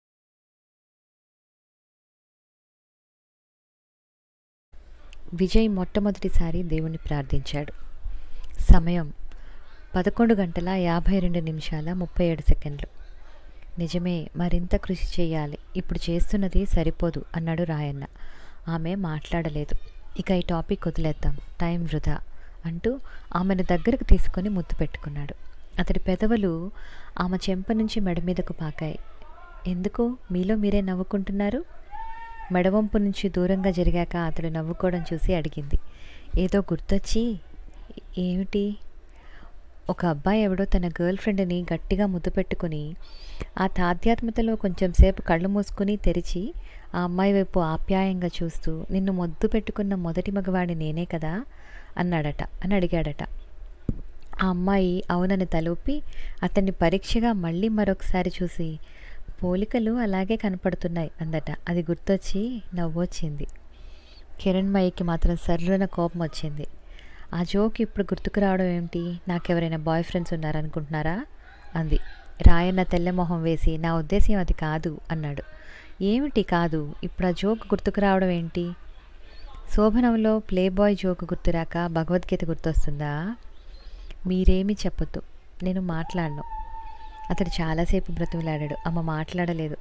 విజయ్ మొట్టమొదటిసారి దేవుణ్ణి ప్రార్థించాడు సమయం పదకొండు గంటల యాభై రెండు నిమిషాల ముప్పై ఏడు సెకండ్లు నిజమే మరింత కృషి చేయాలి ఇప్పుడు చేస్తున్నది సరిపోదు అన్నాడు రాయన్న ఆమె మాట్లాడలేదు ఇక ఈ టాపిక్ వదిలేద్దాం టైం వృధా అంటూ ఆమెను దగ్గరకు తీసుకొని ముద్దు పెట్టుకున్నాడు అతడి పెదవులు ఆమె చెంప నుంచి మెడ మీదకు పాకాయి ఎందుకు మీలో మీరే నవ్వుకుంటున్నారు మెడవంపు నుంచి దూరంగా జరిగాక అతడు నవ్వుకోవడం చూసి అడిగింది ఏదో గుర్తొచ్చి ఏమిటి ఒక అబ్బాయి ఎవడో తన గర్ల్ ఫ్రెండ్ని గట్టిగా ముద్దు పెట్టుకుని ఆ తాధ్యాత్మతలో కొంచెం సేపు కళ్ళు మూసుకుని తెరిచి ఆ అమ్మాయి వైపు ఆప్యాయంగా చూస్తూ నిన్ను ముద్దు పెట్టుకున్న మొదటి మగవాడి నేనే కదా అన్నాడట అని అడిగాడట ఆ అమ్మాయి అవునని తలూపి అతన్ని పరీక్షగా మళ్ళీ మరొకసారి చూసి పోలికలు అలాగే కనపడుతున్నాయి అందట అది గుర్తొచ్చి నవ్వొచ్చింది కిరణ్మయికి మాత్రం సర్రున కోపం వచ్చింది ఆ జోక్ ఇప్పుడు గుర్తుకు రావడం ఏమిటి నాకెవరైనా బాయ్ ఫ్రెండ్స్ ఉన్నారనుకుంటున్నారా అంది రాయన్న తెల్లమొహం వేసి నా ఉద్దేశం అది కాదు అన్నాడు ఏమిటి కాదు ఇప్పుడు ఆ జోక్ గుర్తుకు రావడం ఏంటి శోభనంలో ప్లే బాయ్ జోక్ గుర్తురాక భగవద్గీత గుర్తొస్తుందా మీరేమీ చెప్పొద్దు నేను మాట్లాడను అతడు చాలాసేపు బ్రతిమలాడాడు అమ్మ మాట్లాడలేదు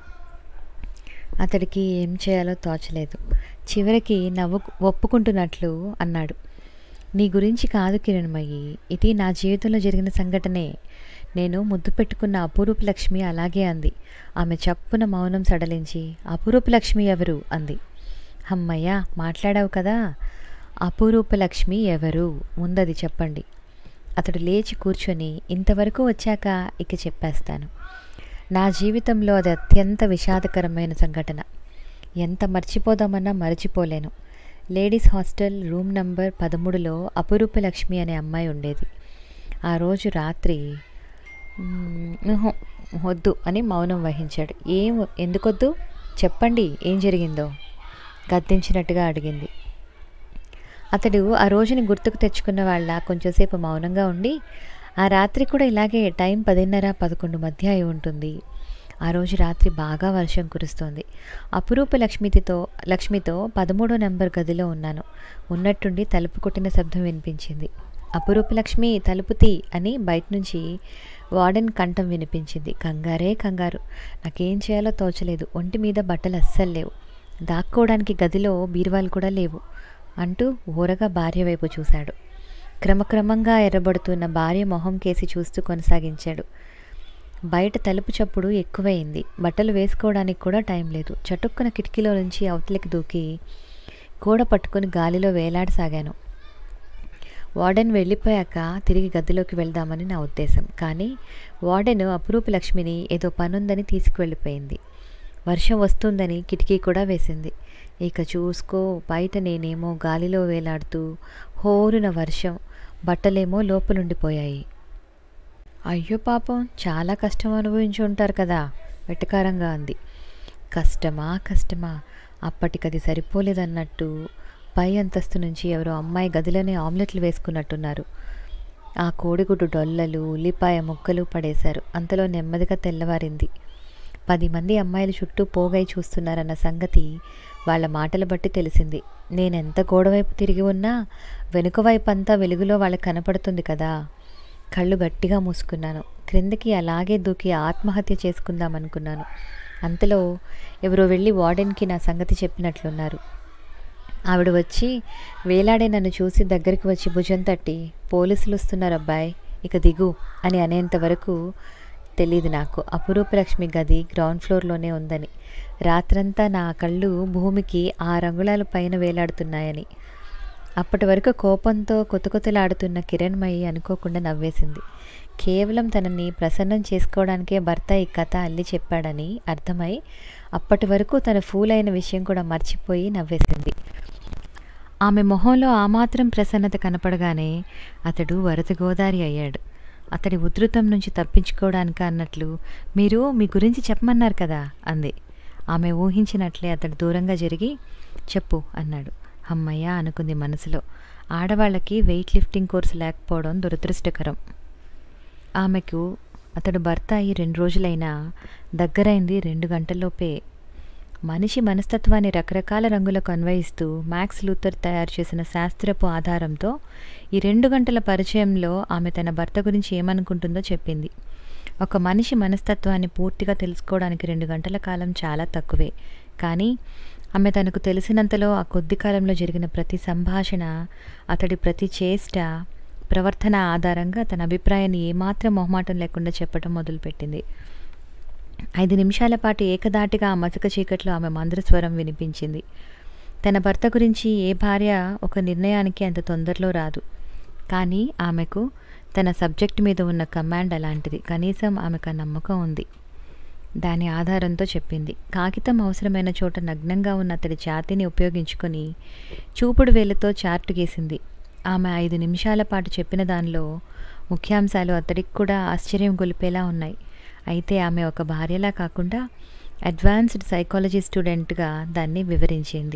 అతడికి ఏం చేయాలో తోచలేదు చివరికి నవ్వు ఒప్పుకుంటున్నట్లు అన్నాడు నీ గురించి కాదు కిరణ్మయి ఇది నా జీవితంలో జరిగిన సంఘటనే నేను ముద్దు పెట్టుకున్న అపురూప లక్ష్మి అలాగే అంది ఆమె చప్పున మౌనం సడలించి అపురూప లక్ష్మి ఎవరు అంది అమ్మయ్య మాట్లాడావు కదా అపురూప లక్ష్మి ఎవరు ముందది చెప్పండి అతడు లేచి కూర్చొని ఇంతవరకు వచ్చాక ఇక చెప్పేస్తాను నా జీవితంలో అది అత్యంత విషాదకరమైన సంఘటన ఎంత మర్చిపోదామన్నా మర్చిపోలేను లేడీస్ హాస్టల్ రూమ్ నంబర్ పదమూడులో అపురూప లక్ష్మి అనే అమ్మాయి ఉండేది ఆ రోజు రాత్రి "మ్మ్, ఉహు, వద్దు అని మౌనం వహించాడు ఏం ఎందుకొద్దు చెప్పండి ఏం జరిగిందో గద్దించినట్టుగా అడిగింది అతడు ఆ రోజుని గుర్తుకు తెచ్చుకున్న వాళ్ళ కొంచెంసేపు మౌనంగా ఉండి ఆ రాత్రి కూడా ఇలాగే టైం పదిన్నర పదకొండు మధ్య అయి ఉంటుంది ఆ రోజు రాత్రి బాగా వర్షం కురుస్తోంది అపురూప లక్ష్మితో లక్ష్మితో పదమూడో నెంబర్ గదిలో ఉన్నాను ఉన్నట్టుండి తలుపు కొట్టిన శబ్దం వినిపించింది అపురూప లక్ష్మి తలుపు తీ అని బయట నుంచి వార్డెన్ కంఠం వినిపించింది కంగారే కంగారు నాకేం చేయాలో తోచలేదు ఒంటి మీద బట్టలు అస్సలు లేవు దాక్కోవడానికి గదిలో బీరువాలు కూడా లేవు అంటూ ఊరగా భార్య వైపు చూశాడు క్రమక్రమంగా ఎర్రబడుతున్న భార్య మొహం కేసి చూస్తూ కొనసాగించాడు బయట తలుపు చప్పుడు ఎక్కువైంది బట్టలు వేసుకోవడానికి కూడా టైం లేదు చటుక్కున కిటికీలో నుంచి అవతలికి దూకి గోడ పట్టుకుని గాలిలో వేలాడసాగాను వార్డెన్ వెళ్ళిపోయాక తిరిగి గదిలోకి వెళ్దామని నా ఉద్దేశం కానీ వార్డెన్ అపురూప లక్ష్మిని ఏదో పనుందని తీసుకువెళ్ళిపోయింది వర్షం వస్తుందని కిటికీ కూడా వేసింది ఇక చూసుకో బయట నేనేమో గాలిలో వేలాడుతూ హోరున వర్షం బట్టలేమో లోపలుండిపోయాయి అయ్యో పాపం చాలా కష్టం అనుభవించి ఉంటారు కదా వెటకారంగా అంది కష్టమా కష్టమా అప్పటికది సరిపోలేదన్నట్టు పై అంతస్తు నుంచి ఎవరో అమ్మాయి గదిలోనే ఆమ్లెట్లు వేసుకున్నట్టున్నారు ఆ కోడిగుడ్డు డొల్లలు ఉల్లిపాయ ముక్కలు పడేశారు అంతలో నెమ్మదిగా తెల్లవారింది పది మంది అమ్మాయిలు చుట్టూ పోగై చూస్తున్నారన్న సంగతి వాళ్ళ మాటలు బట్టి తెలిసింది నేనెంత గోడవైపు తిరిగి ఉన్నా వెనుక వైపు అంతా వెలుగులో వాళ్ళకి కనపడుతుంది కదా కళ్ళు గట్టిగా మూసుకున్నాను క్రిందకి అలాగే దూకి ఆత్మహత్య చేసుకుందాం అనుకున్నాను అంతలో ఎవరో వెళ్ళి వార్డెన్కి నా సంగతి చెప్పినట్లున్నారు ఆవిడ వచ్చి వేలాడే నన్ను చూసి దగ్గరికి వచ్చి భుజం తట్టి పోలీసులు వస్తున్నారు అబ్బాయి ఇక దిగు అని అనేంత వరకు తెలియదు నాకు అపురూపలక్ష్మి గది గ్రౌండ్ ఫ్లోర్లోనే ఉందని రాత్రంతా నా కళ్ళు భూమికి ఆ రంగుళాల పైన వేలాడుతున్నాయని అప్పటి వరకు కోపంతో కొతకొతలాడుతున్న కిరణ్మయి అనుకోకుండా నవ్వేసింది కేవలం తనని ప్రసన్నం చేసుకోవడానికే భర్త ఈ కథ అల్లి చెప్పాడని అర్థమై అప్పటి వరకు తన ఫూల్ అయిన విషయం కూడా మర్చిపోయి నవ్వేసింది ఆమె మొహంలో ఆ మాత్రం ప్రసన్నత కనపడగానే అతడు వరద గోదారి అయ్యాడు అతడి ఉధృతం నుంచి తప్పించుకోవడానికి అన్నట్లు మీరు మీ గురించి చెప్పమన్నారు కదా అంది ఆమె ఊహించినట్లే అతడు దూరంగా జరిగి చెప్పు అన్నాడు అమ్మయ్య అనుకుంది మనసులో ఆడవాళ్ళకి వెయిట్ లిఫ్టింగ్ కోర్సు లేకపోవడం దురదృష్టకరం ఆమెకు అతడు భర్త అయి రెండు రోజులైనా దగ్గరైంది రెండు గంటల్లోపే మనిషి మనస్తత్వాన్ని రకరకాల రంగులకు అన్వయిస్తూ మ్యాక్స్ లూథర్ తయారు చేసిన శాస్త్రపు ఆధారంతో ఈ రెండు గంటల పరిచయంలో ఆమె తన భర్త గురించి ఏమనుకుంటుందో చెప్పింది ఒక మనిషి మనస్తత్వాన్ని పూర్తిగా తెలుసుకోవడానికి రెండు గంటల కాలం చాలా తక్కువే కానీ ఆమె తనకు తెలిసినంతలో ఆ కొద్ది కాలంలో జరిగిన ప్రతి సంభాషణ అతడి ప్రతి చేష్ట ప్రవర్తన ఆధారంగా తన అభిప్రాయాన్ని ఏమాత్రం మొహమాటం లేకుండా చెప్పడం మొదలుపెట్టింది ఐదు నిమిషాల పాటు ఏకదాటిగా ఆ మసక చీకట్లో ఆమె మంద్రస్వరం వినిపించింది తన భర్త గురించి ఏ భార్య ఒక నిర్ణయానికి అంత తొందరలో రాదు కానీ ఆమెకు తన సబ్జెక్ట్ మీద ఉన్న కమాండ్ అలాంటిది కనీసం ఆమెకు ఆ నమ్మకం ఉంది దాని ఆధారంతో చెప్పింది కాగితం అవసరమైన చోట నగ్నంగా ఉన్న అతడి ఛాతీని ఉపయోగించుకొని చూపుడు వేలతో చార్టు గీసింది ఆమె ఐదు నిమిషాల పాటు చెప్పిన దానిలో ముఖ్యాంశాలు అతడికి కూడా ఆశ్చర్యం గొలిపేలా ఉన్నాయి అయితే ఆమె ఒక భార్యలా కాకుండా అడ్వాన్స్డ్ సైకాలజీ స్టూడెంట్గా దాన్ని వివరించింది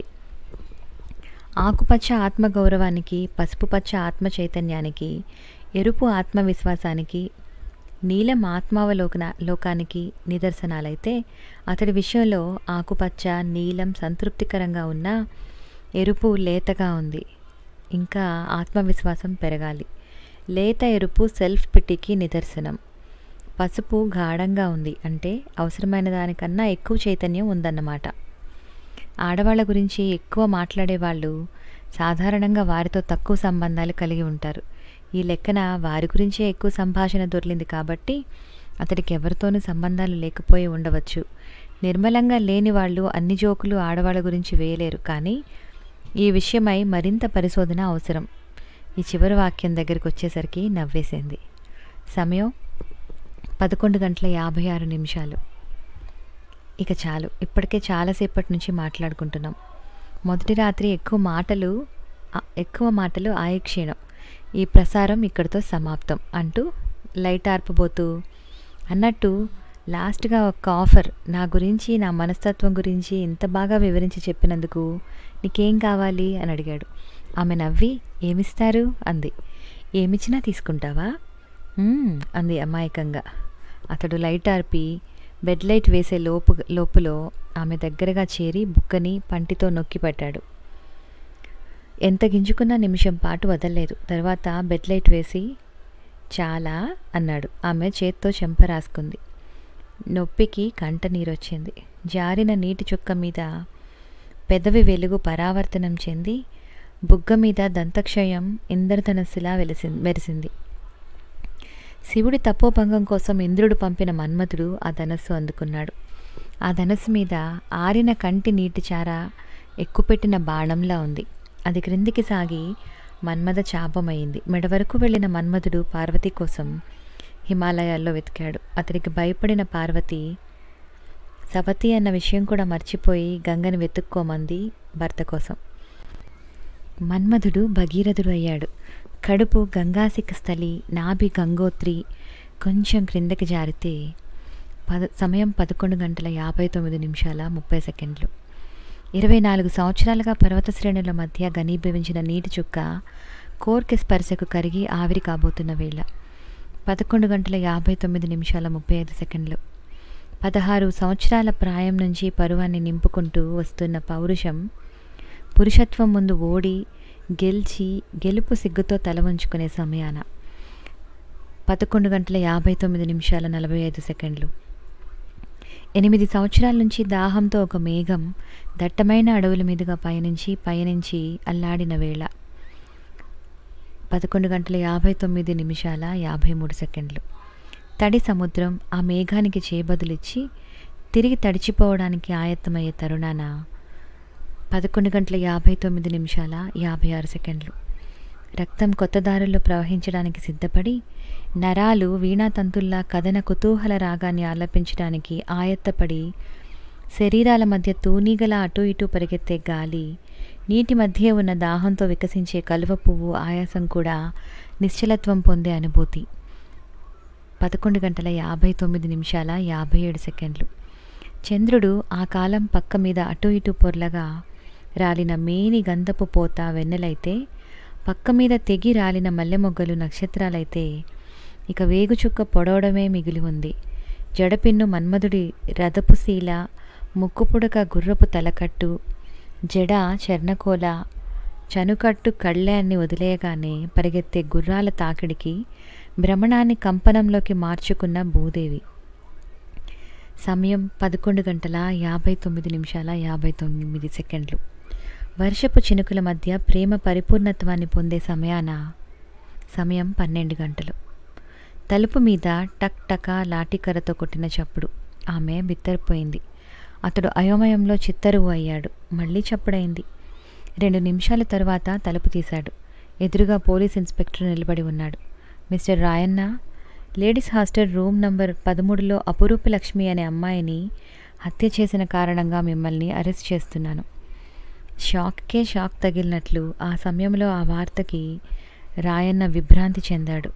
ఆకుపచ్చ ఆత్మగౌరవానికి పసుపు పచ్చ ఆత్మ చైతన్యానికి ఎరుపు ఆత్మవిశ్వాసానికి నీలం ఆత్మావలోకన లోకానికి నిదర్శనాలైతే అతడి విషయంలో ఆకుపచ్చ నీలం సంతృప్తికరంగా ఉన్న ఎరుపు లేతగా ఉంది ఇంకా ఆత్మవిశ్వాసం పెరగాలి లేత ఎరుపు సెల్ఫ్ పిటికి నిదర్శనం పసుపు గాఢంగా ఉంది అంటే అవసరమైన దానికన్నా ఎక్కువ చైతన్యం ఉందన్నమాట ఆడవాళ్ళ గురించి ఎక్కువ మాట్లాడేవాళ్ళు సాధారణంగా వారితో తక్కువ సంబంధాలు కలిగి ఉంటారు ఈ లెక్కన వారి గురించే ఎక్కువ సంభాషణ దొరికింది కాబట్టి అతడికి ఎవరితోనూ సంబంధాలు లేకపోయి ఉండవచ్చు నిర్మలంగా లేని వాళ్ళు అన్ని జోకులు ఆడవాళ్ళ గురించి వేయలేరు కానీ ఈ విషయమై మరింత పరిశోధన అవసరం ఈ చివరి వాక్యం దగ్గరికి వచ్చేసరికి నవ్వేసింది సమయం పదకొండు గంటల యాభై ఆరు నిమిషాలు ఇక చాలు ఇప్పటికే చాలాసేపటి నుంచి మాట్లాడుకుంటున్నాం మొదటి రాత్రి ఎక్కువ మాటలు ఎక్కువ మాటలు ఆయుక్షీణం ఈ ప్రసారం ఇక్కడితో సమాప్తం అంటూ లైట్ ఆర్పబోతూ అన్నట్టు లాస్ట్గా ఒక ఆఫర్ నా గురించి నా మనస్తత్వం గురించి ఇంత బాగా వివరించి చెప్పినందుకు నీకేం కావాలి అని అడిగాడు ఆమె నవ్వి ఏమిస్తారు అంది ఏమిచ్చినా తీసుకుంటావా అంది అమాయకంగా అతడు లైట్ ఆర్పి బెడ్ లైట్ వేసే లోపు లోపులో ఆమె దగ్గరగా చేరి బుక్కని పంటితో నొక్కి పెట్టాడు ఎంత గింజుకున్నా నిమిషం పాటు వదలలేదు తర్వాత బెడ్ లైట్ వేసి చాలా అన్నాడు ఆమె చేత్తో చెంప రాసుకుంది నొప్పికి కంట నీరొచ్చింది జారిన నీటి చుక్క మీద పెదవి వెలుగు పరావర్తనం చెంది బుగ్గ మీద దంతక్షయం ఇంద్రధనస్సులా వెలిసి మెరిసింది శివుడి తపోభంగం కోసం ఇంద్రుడు పంపిన మన్మథుడు ఆ ధనస్సు అందుకున్నాడు ఆ ధనస్సు మీద ఆరిన కంటి నీటి చార ఎక్కుపెట్టిన బాణంలా ఉంది అది క్రిందికి సాగి మన్మథ చాపమైంది మెడ వరకు వెళ్ళిన మన్మథుడు పార్వతి కోసం హిమాలయాల్లో వెతికాడు అతనికి భయపడిన పార్వతి సవతి అన్న విషయం కూడా మర్చిపోయి గంగని వెతుక్కోమంది భర్త కోసం మన్మధుడు భగీరథుడు అయ్యాడు కడుపు గంగాసిక స్థలి నాభి గంగోత్రి కొంచెం క్రిందకి జారితే పద సమయం పదకొండు గంటల యాభై తొమ్మిది నిమిషాల ముప్పై సెకండ్లు ఇరవై నాలుగు సంవత్సరాలుగా పర్వత శ్రేణుల మధ్య ఘనీభవించిన నీటి చుక్క కోర్కె స్పర్శకు కరిగి ఆవిరి కాబోతున్న వేళ పదకొండు గంటల యాభై తొమ్మిది నిమిషాల ముప్పై ఐదు సెకండ్లు పదహారు సంవత్సరాల ప్రాయం నుంచి పరువాన్ని నింపుకుంటూ వస్తున్న పౌరుషం పురుషత్వం ముందు ఓడి గెలిచి గెలుపు సిగ్గుతో తల వంచుకునే సమయాన పదకొండు గంటల యాభై తొమ్మిది నిమిషాల నలభై ఐదు సెకండ్లు ఎనిమిది సంవత్సరాల నుంచి దాహంతో ఒక మేఘం దట్టమైన అడవుల మీదుగా పయనించి పయనించి అల్లాడిన వేళ పదకొండు గంటల యాభై తొమ్మిది నిమిషాల యాభై మూడు సెకండ్లు తడి సముద్రం ఆ మేఘానికి చేబదులిచ్చి తిరిగి తడిచిపోవడానికి ఆయత్తమయ్యే తరుణాన పదకొండు గంటల యాభై తొమ్మిది నిమిషాల యాభై ఆరు సెకండ్లు రక్తం కొత్త దారుల్లో ప్రవహించడానికి సిద్ధపడి నరాలు వీణాతంతుల్లా కథన కుతూహల రాగాన్ని ఆలపించడానికి ఆయత్తపడి శరీరాల మధ్య తూనీగల అటు ఇటు పరిగెత్తే గాలి నీటి మధ్య ఉన్న దాహంతో వికసించే కలువ పువ్వు ఆయాసం కూడా నిశ్చలత్వం పొందే అనుభూతి పదకొండు గంటల యాభై తొమ్మిది నిమిషాల యాభై ఏడు సెకండ్లు చంద్రుడు ఆ కాలం పక్క మీద అటు ఇటు పొర్లగా రాలిన మేని గంధపు పోత వెన్నెలైతే పక్క మీద తెగి రాలిన మల్లె మొగ్గలు నక్షత్రాలైతే ఇక వేగుచుక్క పొడవడమే మిగిలి ఉంది జడపిన్ను మన్మధుడి రథపుశీల ముక్కుపుడక గుర్రపు తలకట్టు జడ చర్ణకోల చనుకట్టు కళ్ళాన్ని వదిలేయగానే పరిగెత్తే గుర్రాల తాకిడికి భ్రమణాన్ని కంపనంలోకి మార్చుకున్న భూదేవి సమయం పదకొండు గంటల యాభై తొమ్మిది నిమిషాల యాభై తొమ్మిది సెకండ్లు వర్షపు చినుకుల మధ్య ప్రేమ పరిపూర్ణత్వాన్ని పొందే సమయాన సమయం పన్నెండు గంటలు తలుపు మీద టక్ టక లాఠీకర్రతో కొట్టిన చప్పుడు ఆమె బిత్తరిపోయింది అతడు అయోమయంలో చిత్తరువు అయ్యాడు మళ్ళీ చప్పుడైంది రెండు నిమిషాల తరువాత తలుపు తీశాడు ఎదురుగా పోలీస్ ఇన్స్పెక్టర్ నిలబడి ఉన్నాడు mister Rayanna ladies hostel room number పదమూడులో అపురూప లక్ష్మి అనే అమ్మాయిని హత్య చేసిన కారణంగా మిమ్మల్ని అరెస్ట్ చేస్తున్నాను షాక్కే షాక్ తగిలినట్లు ఆ సమయంలో ఆ వార్తకి రాయన్న విభ్రాంతి చెందాడు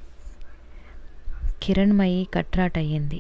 కిరణ్మయి కట్రాటయ్యింది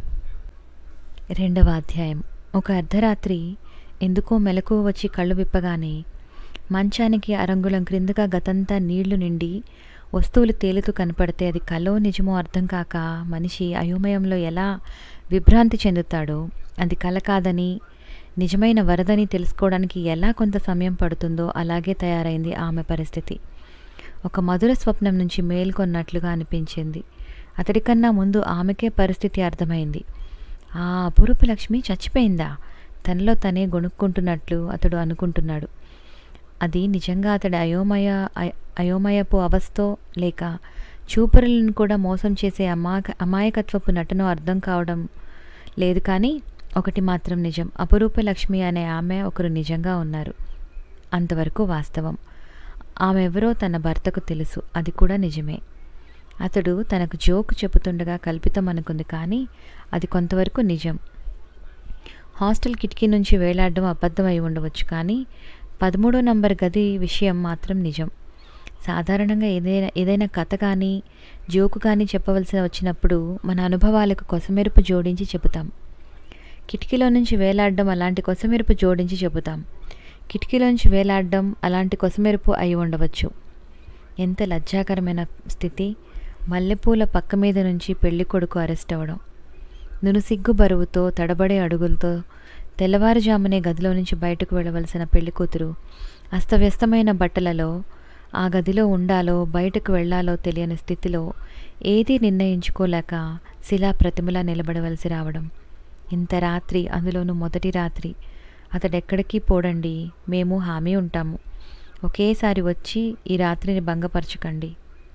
రెండవ అధ్యాయం ఒక అర్ధరాత్రి ఎందుకో మెలకువ వచ్చి కళ్ళు విప్పగానే మంచానికి అరంగుళం క్రిందగా గతంతా నీళ్లు నిండి వస్తువులు తేలుతూ కనపడితే అది కలో నిజమో అర్థం కాక మనిషి అయోమయంలో ఎలా విభ్రాంతి చెందుతాడో అది కల కాదని నిజమైన వరదని తెలుసుకోవడానికి ఎలా కొంత సమయం పడుతుందో అలాగే తయారైంది ఆమె పరిస్థితి ఒక మధుర స్వప్నం నుంచి మేల్కొన్నట్లుగా అనిపించింది అతడికన్నా ముందు ఆమెకే పరిస్థితి అర్థమైంది ఆ అపురూప లక్ష్మి చచ్చిపోయిందా తనలో తనే గొణుక్కుంటున్నట్లు అతడు అనుకుంటున్నాడు అది నిజంగా అతడి అయోమయ అయ- అయోమయపు అవస్థో లేక చూపరులను కూడా మోసం చేసే అమాయక అమాయకత్వపు నటనో అర్థం కావడం లేదు కానీ ఒకటి మాత్రం నిజం అపురూప లక్ష్మి అనే ఆమె ఒకరు నిజంగా ఉన్నారు అంతవరకు వాస్తవం ఆమె ఎవరో తన భర్తకు తెలుసు అది కూడా నిజమే అతడు తనకు జోక్ చెబుతుండగా కల్పితం అనుకుంది కానీ అది కొంతవరకు నిజం హాస్టల్ కిటికీ నుంచి వేలాడడం అబద్ధం అయి ఉండవచ్చు కానీ పదమూడో నంబర్ గది విషయం మాత్రం నిజం సాధారణంగా ఏదైనా ఏదైనా కథ కానీ జోకు కానీ చెప్పవలసి వచ్చినప్పుడు మన అనుభవాలకు కొసమెరుపు జోడించి చెబుతాం కిటికీలో నుంచి వేలాడడం అలాంటి కొసమెరుపు జోడించి చెబుతాం కిటికీలోంచి వేలాడడం అలాంటి కొసమెరుపు అయి ఉండవచ్చు ఎంత లజ్జాకరమైన స్థితి మల్లెపూల పక్క మీద నుంచి పెళ్లి కొడుకు అరెస్ట్ అవ్వడం నునుసిగ్గు బరువుతో తడబడే అడుగులతో తెల్లవారుజామునే గదిలో నుంచి బయటకు వెళ్ళవలసిన పెళ్లి కూతురు అస్తవ్యస్తమైన బట్టలలో ఆ గదిలో ఉండాలో బయటకు వెళ్ళాలో తెలియని స్థితిలో ఏదీ నిర్ణయించుకోలేక శిలా ప్రతిమలా నిలబడవలసి రావడం ఇంత రాత్రి అందులోనూ మొదటి రాత్రి అతడెక్కడికి పోడండి మేము హామీ ఉంటాము ఒకేసారి వచ్చి ఈ రాత్రిని భంగపరచకండి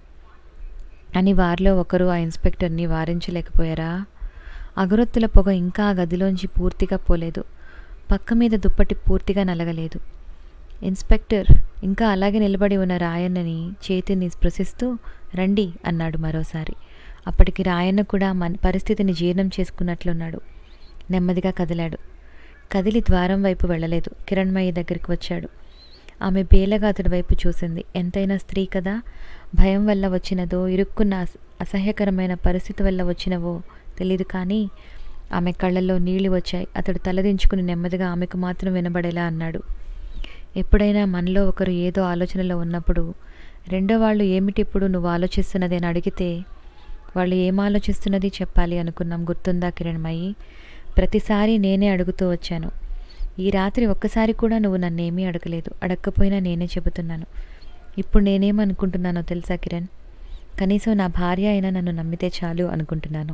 అని వారిలో ఒకరు ఆ ఇన్స్పెక్టర్ని వారించలేకపోయారా అగరొత్తుల పొగ ఇంకా ఆ గదిలోంచి పూర్తిగా పోలేదు పక్క మీద దుప్పటి పూర్తిగా నలగలేదు ఇన్స్పెక్టర్ ఇంకా అలాగే నిలబడి ఉన్న రాయన్నని చేతిని స్పృశిస్తూ రండి అన్నాడు మరోసారి అప్పటికి రాయన్న కూడా మన పరిస్థితిని జీర్ణం చేసుకున్నట్లున్నాడు నెమ్మదిగా కదిలాడు కదిలి ద్వారం వైపు వెళ్ళలేదు కిరణ్మయి దగ్గరికి వచ్చాడు ఆమె బేలగా అతడి వైపు చూసింది ఎంతైనా స్త్రీ కదా భయం వల్ల వచ్చినదో ఇరుక్కున్న అస- అసహ్యకరమైన పరిస్థితి వల్ల వచ్చినవో తెలియదు కానీ ఆమె కళ్ళల్లో నీళ్లు వచ్చాయి అతడు తలదించుకుని నెమ్మదిగా ఆమెకు మాత్రం వినబడేలా అన్నాడు ఎప్పుడైనా మనలో ఒకరు ఏదో ఆలోచనలో ఉన్నప్పుడు రెండో వాళ్ళు ఏమిటిప్పుడు నువ్వు ఆలోచిస్తున్నది అని అడిగితే వాళ్ళు ఏం ఆలోచిస్తున్నది చెప్పాలి అనుకున్నాం గుర్తుందా కిరణ్మయి ప్రతిసారి నేనే అడుగుతూ వచ్చాను ఈ రాత్రి ఒక్కసారి కూడా నువ్వు నన్నేమీ అడగలేదు అడగకపోయినా నేనే చెబుతున్నాను ఇప్పుడు నేనేమనుకుంటున్నానో తెలుసా కిరణ్ కనీసం నా భార్య అయినా నన్ను నమ్మితే చాలు అనుకుంటున్నాను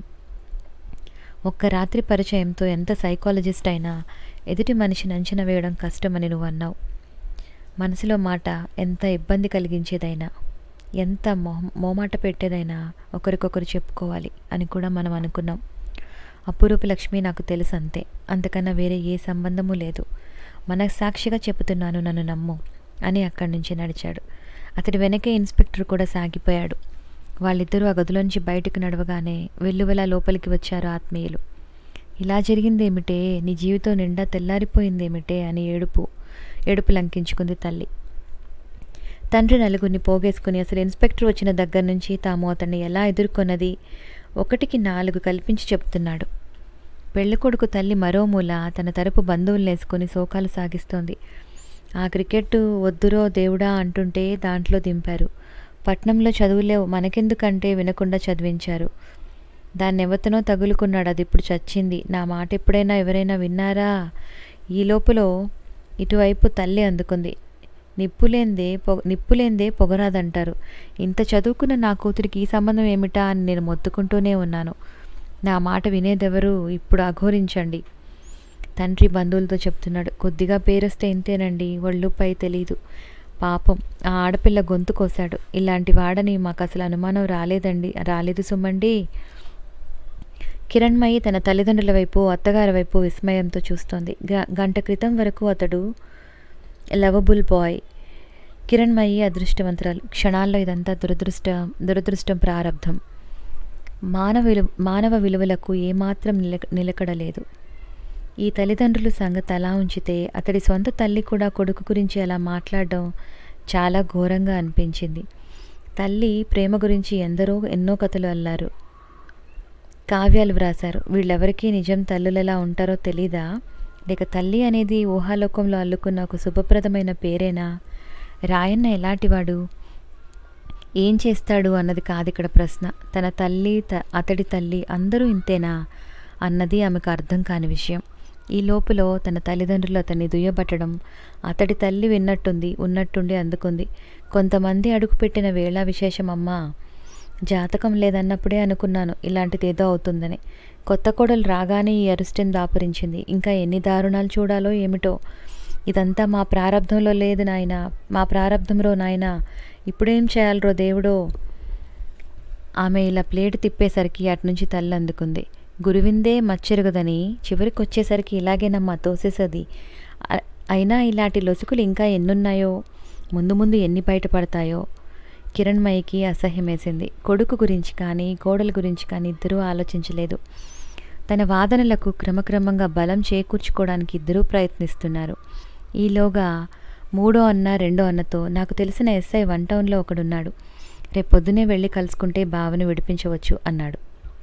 ఒక్క రాత్రి పరిచయంతో ఎంత సైకాలజిస్ట్ అయినా ఎదుటి మనిషిని అంచనా వేయడం కష్టమని నువ్వు అన్నావు మనసులో మాట ఎంత ఇబ్బంది కలిగించేదైనా ఎంత మొహ మోమాట పెట్టేదైనా ఒకరికొకరు చెప్పుకోవాలి అని కూడా మనం అనుకున్నాం అపురూప లక్ష్మి నాకు తెలుసు అంతే అంతకన్నా వేరే ఏ సంబంధము లేదు మనస్సాక్షిగా చెబుతున్నాను నన్ను నమ్ము అని అక్కడి నుంచి నడిచాడు అతడి వెనకే ఇన్స్పెక్టర్ కూడా సాగిపోయాడు వాళ్ళిద్దరూ ఆ గదిలోంచి బయటకు నడవగానే వెల్లువెలా లోపలికి వచ్చారు ఆత్మీయులు ఇలా జరిగిందేమిటే నీ జీవితం నిండా తెల్లారిపోయిందేమిటే అని ఏడుపు ఏడుపు లంకించుకుంది తల్లి తండ్రి నలుగురిని పోగేసుకుని అసలు ఇన్స్పెక్టర్ వచ్చిన దగ్గర నుంచి తాము అతన్ని ఎలా ఎదుర్కొన్నది ఒకటికి నాలుగు కల్పించి చెప్తున్నాడు పెళ్ళికొడుకు తల్లి మరో మూల తన తరపు బంధువులు వేసుకొని శోకాలు సాగిస్తోంది ఆ క్రికెట్ వద్దురో దేవుడా అంటుంటే దాంట్లో దింపారు పట్నంలో చదువులేవు మనకెందుకంటే వినకుండా చదివించారు దాన్ని ఎవతనో తగులుకున్నాడు అది ఇప్పుడు చచ్చింది నా మాట ఎప్పుడైనా ఎవరైనా విన్నారా ఈ లోపల ఇటువైపు తల్లి అందుకుంది నిప్పులేందే పొగ నిప్పులేందే పొగరాదంటారు ఇంత చదువుకున్న నా కూతురికి ఈ సంబంధం ఏమిటా అని నేను మొత్తుకుంటూనే ఉన్నాను నా మాట వినేదెవరు ఇప్పుడు అఘోరించండి తండ్రి బంధువులతో చెప్తున్నాడు కొద్దిగా పేరొస్తే ఇంతేనండి ఒళ్ళుపై తెలీదు పాపం ఆ ఆడపిల్ల గొంతు కోసాడు ఇలాంటి వాడని మాకు అసలు అనుమానం రాలేదండి రాలేదు సుమ్మండి కిరణ్మయి తన తల్లిదండ్రుల వైపు అత్తగారి వైపు విస్మయంతో చూస్తోంది గ- గంట క్రితం వరకు అతడు లవబుల్ బాయ్ కిరణ్మయి అదృష్టవంతురాలు క్షణాల్లో ఇదంతా దురదృష్టం దురదృష్టం ప్రారంధం మానవ విలు మానవ విలువలకు ఏమాత్రం నిలక నిలకడలేదు ఈ తల్లిదండ్రులు సంగతి అలా ఉంచితే అతడి సొంత తల్లి కూడా కొడుకు గురించి అలా మాట్లాడడం చాలా ఘోరంగా అనిపించింది తల్లి ప్రేమ గురించి ఎందరో ఎన్నో కథలు అల్లారు కావ్యాలు వ్రాశారు వీళ్ళెవరికీ నిజం తల్లులెలా ఉంటారో తెలీదా లేక తల్లి అనేది ఊహాలోకంలో అల్లుకున్న ఒక శుభప్రదమైన పేరేనా రాయన్న ఎలాంటివాడు ఏం చేస్తాడు అన్నది కాదు ఇక్కడ ప్రశ్న తన తల్లి త అతడి తల్లి అందరూ ఇంతేనా అన్నది ఆమెకు అర్థం కాని విషయం ఈ లోపల తన తల్లిదండ్రులు అతన్ని దుయ్యబట్టడం అతడి తల్లి విన్నట్టుంది ఉన్నట్టుండి అందుకుంది కొంతమంది అడుగుపెట్టిన వేళ విశేషం అమ్మా జాతకం లేదన్నప్పుడే అనుకున్నాను ఇలాంటిది ఏదో అవుతుందని కొత్త కోడలు రాగానే ఈ అరిస్టెన్ దాపురించింది ఇంకా ఎన్ని దారుణాలు చూడాలో ఏమిటో ఇదంతా మా ప్రారంధంలో లేదు నాయనా మా ప్రారంధంలో నాయనా ఇప్పుడేం చేయాలరో దేవుడో ఆమె ఇలా ప్లేట్ తిప్పేసరికి అటునుంచి తల్లి అందుకుంది గురువిందే మచ్చెరుగదని చివరికి వచ్చేసరికి ఇలాగేనమ్మా తోసేసది అ- అయినా ఇలాంటి లొసుకులు ఇంకా ఎన్నున్నాయో ముందు ముందు ఎన్ని బయటపడతాయో కిరణ్మయికి అసహ్యమేసింది కొడుకు గురించి కానీ కోడల గురించి కానీ ఇద్దరూ ఆలోచించలేదు తన వాదనలకు క్రమక్రమంగా బలం చేకూర్చుకోవడానికి ఇద్దరూ ప్రయత్నిస్తున్నారు ఈలోగా మూడో అన్న రెండో అన్నతో నాకు తెలిసిన ఎస్ఐ వన్ టౌన్లో ఒకడున్నాడు రేపొద్దునే వెళ్ళి కలుసుకుంటే బావను విడిపించవచ్చు అన్నాడు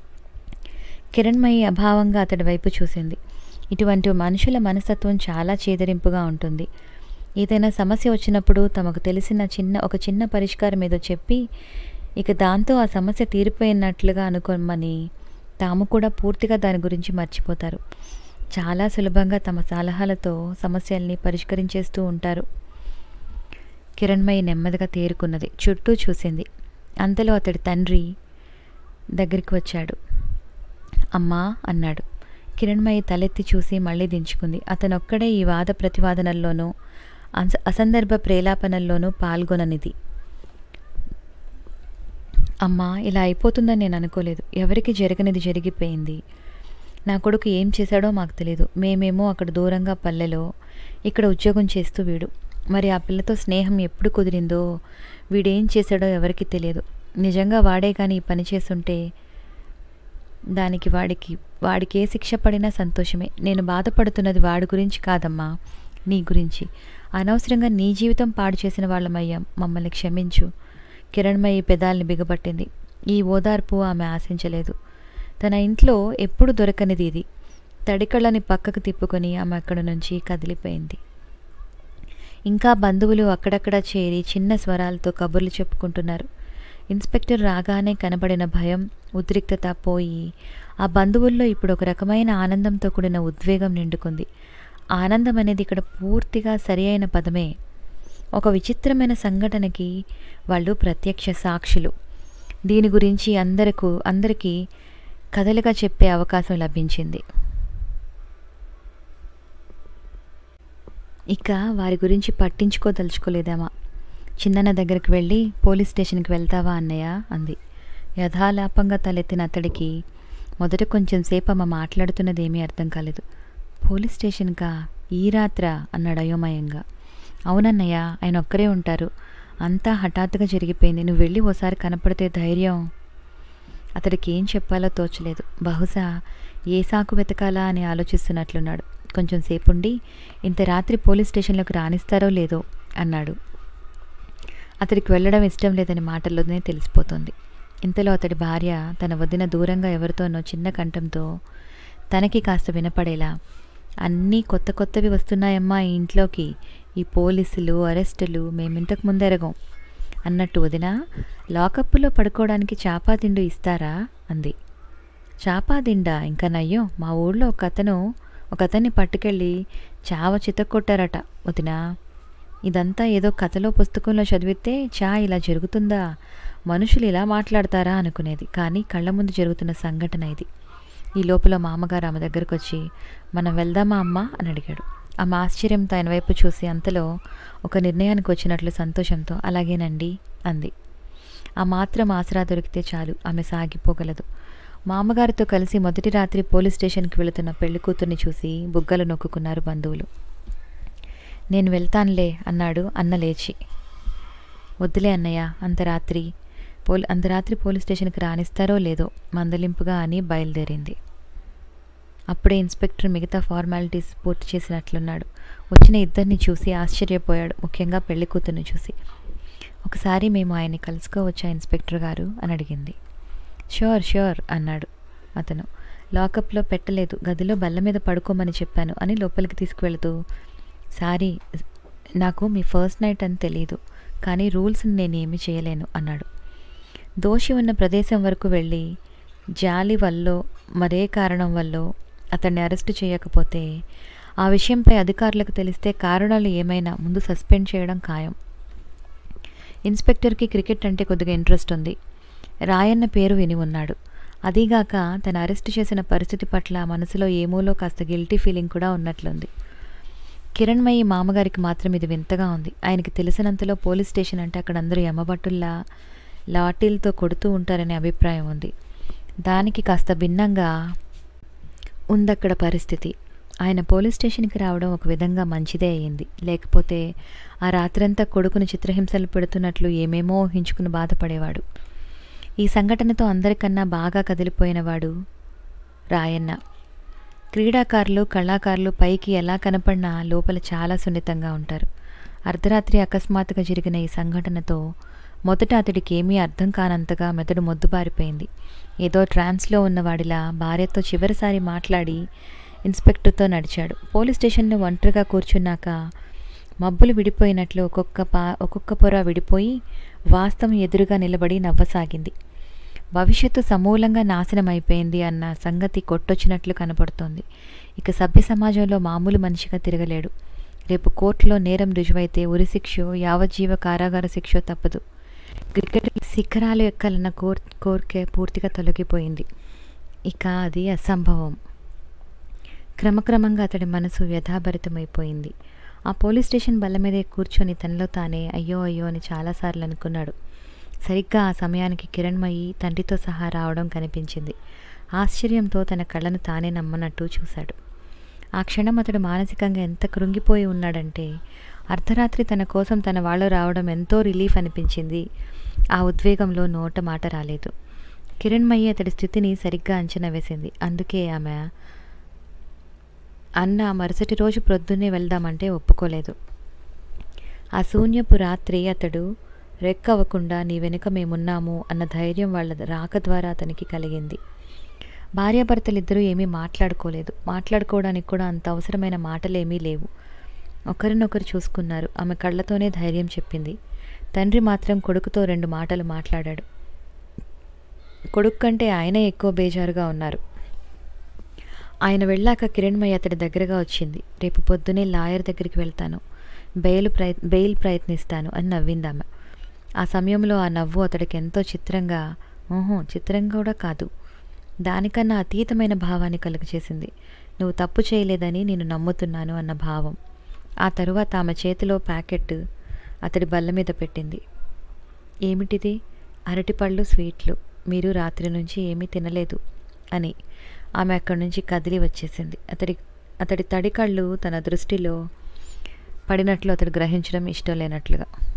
కిరణ్మయి అభావంగా అతడి వైపు చూసింది ఇటువంటి మనుషుల మనస్తత్వం చాలా చేదరింపుగా ఉంటుంది ఏదైనా సమస్య వచ్చినప్పుడు తమకు తెలిసిన చిన్న ఒక చిన్న పరిష్కారం ఏదో చెప్పి ఇక దాంతో ఆ సమస్య తీరిపోయినట్లుగా అనుకోమని తాము కూడా పూర్తిగా దాని గురించి మర్చిపోతారు చాలా సులభంగా తమ సలహాలతో సమస్యల్ని పరిష్కరించేస్తూ ఉంటారు కిరణ్మయి నెమ్మదిగా తేరుకున్నది చుట్టూ చూసింది అంతలో అతడి తండ్రి దగ్గరికి వచ్చాడు అమ్మా అన్నాడు కిరణ్మయి తలెత్తి చూసి మళ్ళీ దించుకుంది అతనొక్కడే ఈ వాద ప్రతివాదనల్లోనూ అస అసందర్భ ప్రేలాపనల్లోనూ పాల్గొననిది అమ్మా ఇలా అయిపోతుందని నేను అనుకోలేదు ఎవరికి జరగనిది జరిగిపోయింది నా కొడుకు ఏం చేశాడో మాకు తెలియదు మేమేమో అక్కడ దూరంగా పల్లెలో ఇక్కడ ఉద్యోగం చేస్తూ వీడు మరి ఆ పిల్లతో స్నేహం ఎప్పుడు కుదిరిందో వీడేం చేశాడో ఎవరికి తెలియదు నిజంగా వాడే కానీ ఈ పని చేస్తుంటే దానికి వాడికి వాడికి ఏ శిక్ష పడినా సంతోషమే నేను బాధపడుతున్నది వాడి గురించి కాదమ్మా నీ గురించి అనవసరంగా నీ జీవితం పాడు చేసిన వాళ్ళమయ్యాం మమ్మల్ని క్షమించు కిరణ్మయి పెదాల్ని బిగబట్టింది ఈ ఓదార్పు ఆమె ఆశించలేదు తన ఇంట్లో ఎప్పుడు దొరకనిది ఇది తడికళ్ళని పక్కకు తిప్పుకొని ఆమె అక్కడ నుంచి కదిలిపోయింది ఇంకా బంధువులు అక్కడక్కడ చేరి చిన్న స్వరాలతో కబుర్లు చెప్పుకుంటున్నారు ఇన్స్పెక్టర్ రాగానే కనబడిన భయం ఉద్రిక్తత పోయి ఆ బంధువుల్లో ఇప్పుడు ఒక రకమైన ఆనందంతో కూడిన ఉద్వేగం నిండుకుంది ఆనందం అనేది ఇక్కడ పూర్తిగా సరి అయిన పదమే ఒక విచిత్రమైన సంఘటనకి వాళ్ళు ప్రత్యక్ష సాక్షులు దీని గురించి అందరకు అందరికీ కథలుగా చెప్పే అవకాశం లభించింది ఇక వారి గురించి పట్టించుకోదలుచుకోలేదామా చిన్నన్న దగ్గరికి వెళ్ళి పోలీస్ స్టేషన్కి వెళ్తావా అన్నయ్య అంది యథాలాపంగా తలెత్తిన అతడికి మొదట కొంచెం సేపు అమ్మ మాట్లాడుతున్నది ఏమీ అర్థం కాలేదు పోలీస్ స్టేషన్కా ఈ రాత్ర అన్నాడు అయోమయంగా అవునన్నయ్య ఆయన ఒక్కరే ఉంటారు అంతా హఠాత్తుగా జరిగిపోయింది నువ్వు వెళ్ళి ఓసారి కనపడితే ధైర్యం అతడికి ఏం చెప్పాలో తోచలేదు బహుశా ఏ సాకు వెతకాలా అని ఆలోచిస్తున్నట్లున్నాడు కొంచెం సేపుండి ఇంత రాత్రి పోలీస్ స్టేషన్లోకి రాణిస్తారో లేదో అన్నాడు అతడికి వెళ్ళడం ఇష్టం లేదని మాటల్లోనే తెలిసిపోతుంది ఇంతలో అతడి భార్య తన వదిన దూరంగా ఎవరితోనో చిన్న కంఠంతో తనకి కాస్త వినపడేలా అన్నీ కొత్త కొత్తవి వస్తున్నాయమ్మా ఈ ఇంట్లోకి ఈ పోలీసులు అరెస్టులు మేమింతకు ముందు ఎరగం అన్నట్టు వదిన లాకప్పులో పడుకోవడానికి చాపా తిండు ఇస్తారా అంది చాపా దిండా ఇంకా నయ్యో మా ఊళ్ళో ఒక అతను ఒక అతన్ని పట్టుకెళ్ళి చావ చితక్కొట్టారట వదినా ఇదంతా ఏదో కథలో పుస్తకంలో చదివితే చా ఇలా జరుగుతుందా మనుషులు ఇలా మాట్లాడతారా అనుకునేది కానీ కళ్ళ ముందు జరుగుతున్న సంఘటన ఇది ఈ లోపల మామగారు ఆమె దగ్గరకు వచ్చి మనం వెళ్దామా అమ్మా అని అడిగాడు ఆమె ఆశ్చర్యంతో ఆయన వైపు చూసి అంతలో ఒక నిర్ణయానికి వచ్చినట్లు సంతోషంతో అలాగేనండి అంది ఆ మాత్రం ఆసరా దొరికితే చాలు ఆమె సాగిపోగలదు మామగారితో కలిసి మొదటి రాత్రి పోలీస్ స్టేషన్కి వెళుతున్న పెళ్లి కూతుర్ని చూసి బుగ్గలు నొక్కుకున్నారు బంధువులు నేను వెళ్తానులే అన్నాడు అన్న లేచి వద్దులే అన్నయ్య అంత రాత్రి పోల్ అంత రాత్రి పోలీస్ స్టేషన్కి రానిస్తారో లేదో మందలింపుగా అని బయలుదేరింది అప్పుడే ఇన్స్పెక్టర్ మిగతా ఫార్మాలిటీస్ పూర్తి చేసినట్లున్నాడు వచ్చిన ఇద్దరిని చూసి ఆశ్చర్యపోయాడు ముఖ్యంగా పెళ్లి కూతుర్ని చూసి ఒకసారి మేము ఆయన్ని కలుసుకోవచ్చా ఇన్స్పెక్టర్ గారు అని అడిగింది షూర్ షూర్ అన్నాడు అతను లాకప్లో పెట్టలేదు గదిలో బల్ల మీద పడుకోమని చెప్పాను అని లోపలికి తీసుకువెళుతూ సారీ నాకు మీ ఫస్ట్ నైట్ అని తెలియదు కానీ రూల్స్ని నేనేమి చేయలేను అన్నాడు దోషి ఉన్న ప్రదేశం వరకు వెళ్ళి జాలి వల్లో మరే కారణం వల్లో అతన్ని అరెస్టు చేయకపోతే ఆ విషయంపై అధికారులకు తెలిస్తే కారణాలు ఏమైనా ముందు సస్పెండ్ చేయడం ఖాయం ఇన్స్పెక్టర్కి క్రికెట్ అంటే కొద్దిగా ఇంట్రెస్ట్ ఉంది రాయన్న పేరు విని ఉన్నాడు అదీగాక తను అరెస్ట్ చేసిన పరిస్థితి పట్ల మనసులో ఏమోలో కాస్త గిల్టీ ఫీలింగ్ కూడా ఉన్నట్లుంది కిరణ్మయి మామగారికి మాత్రం ఇది వింతగా ఉంది ఆయనకి తెలిసినంతలో పోలీస్ స్టేషన్ అంటే అక్కడ అందరూ యమబట్టుల్లా లాఠీలతో కొడుతూ ఉంటారనే అభిప్రాయం ఉంది దానికి కాస్త భిన్నంగా ఉందక్కడ పరిస్థితి ఆయన పోలీస్ స్టేషన్కి రావడం ఒక విధంగా మంచిదే అయ్యింది లేకపోతే ఆ రాత్రంతా కొడుకును చిత్రహింసలు పెడుతున్నట్లు ఏమేమో ఊహించుకుని బాధపడేవాడు ఈ సంఘటనతో అందరికన్నా బాగా కదిలిపోయినవాడు రాయన్న క్రీడాకారులు కళాకారులు పైకి ఎలా కనపడినా లోపల చాలా సున్నితంగా ఉంటారు అర్ధరాత్రి అకస్మాత్తుగా జరిగిన ఈ సంఘటనతో మొదట అతడికి ఏమీ అర్థం కానంతగా మెదడు మొద్దుబారిపోయింది ఏదో ట్రాన్స్లో ఉన్నవాడిలా భార్యతో చివరిసారి మాట్లాడి ఇన్స్పెక్టర్తో నడిచాడు పోలీస్ స్టేషన్లో ఒంటరిగా కూర్చున్నాక మబ్బులు విడిపోయినట్లు ఒక్కొక్క పా ఒక్కొక్క పొర విడిపోయి వాస్తవం ఎదురుగా నిలబడి నవ్వసాగింది భవిష్యత్తు సమూలంగా నాశనం అయిపోయింది అన్న సంగతి కొట్టొచ్చినట్లు కనపడుతోంది ఇక సభ్య సమాజంలో మామూలు మనిషిగా తిరగలేడు రేపు కోర్టులో నేరం రుజువైతే ఉరిశిక్షో యావజ్జీవ కారాగార శిక్షో తప్పదు క్రికెట్ శిఖరాలు ఎక్కాలన్న కోర్ కోరిక పూర్తిగా తొలగిపోయింది ఇక అది అసంభవం క్రమక్రమంగా అతడి మనసు వ్యధాభరితమైపోయింది ఆ పోలీస్ స్టేషన్ బల్ల మీదే కూర్చొని తనలో తానే అయ్యో అయ్యో అని చాలాసార్లు అనుకున్నాడు సరిగ్గా ఆ సమయానికి కిరణ్మయి తండ్రితో సహా రావడం కనిపించింది ఆశ్చర్యంతో తన కళ్ళను తానే నమ్మనట్టు చూశాడు ఆ క్షణం అతడు మానసికంగా ఎంత కృంగిపోయి ఉన్నాడంటే అర్ధరాత్రి తన కోసం తన వాళ్ళు రావడం ఎంతో రిలీఫ్ అనిపించింది ఆ ఉద్వేగంలో నోట మాట రాలేదు కిరణ్మయి అతడి స్థితిని సరిగ్గా అంచనా వేసింది అందుకే ఆమె అన్న మరుసటి రోజు ప్రొద్దున్నే వెళ్దామంటే ఒప్పుకోలేదు ఆ శూన్యపు రాత్రి అతడు రెక్కవ్వకుండా నీ వెనుక మేమున్నాము అన్న ధైర్యం వాళ్ళ రాక ద్వారా అతనికి కలిగింది భార్యాభర్తలిద్దరూ ఏమీ మాట్లాడుకోలేదు మాట్లాడుకోవడానికి కూడా అంత అవసరమైన మాటలేమీ లేవు ఒకరినొకరు చూసుకున్నారు ఆమె కళ్ళతోనే ధైర్యం చెప్పింది తండ్రి మాత్రం కొడుకుతో రెండు మాటలు మాట్లాడాడు కొడుకు కంటే ఆయనే ఎక్కువ బేజారుగా ఉన్నారు ఆయన వెళ్ళాక కిరణ్మయ్య అతడి దగ్గరగా వచ్చింది రేపు పొద్దునే లాయర్ దగ్గరికి వెళ్తాను బెయిల్ ప్రయత్ బెయిల్ ప్రయత్నిస్తాను అని నవ్విందామె ఆ సమయంలో ఆ నవ్వు అతడికి ఎంతో చిత్రంగా ఓహో చిత్రంగా కూడా కాదు దానికన్నా అతీతమైన భావాన్ని కలుగచేసింది నువ్వు తప్పు చేయలేదని నేను నమ్ముతున్నాను అన్న భావం ఆ తరువాత ఆమె చేతిలో ప్యాకెట్ అతడి బల్ల మీద పెట్టింది ఏమిటిది అరటిపళ్ళు స్వీట్లు మీరు రాత్రి నుంచి ఏమీ తినలేదు అని ఆమె అక్కడి నుంచి కదిలి వచ్చేసింది అతడి అతడి తడి కళ్ళు తన దృష్టిలో పడినట్లు అతడు గ్రహించడం ఇష్టం లేనట్లుగా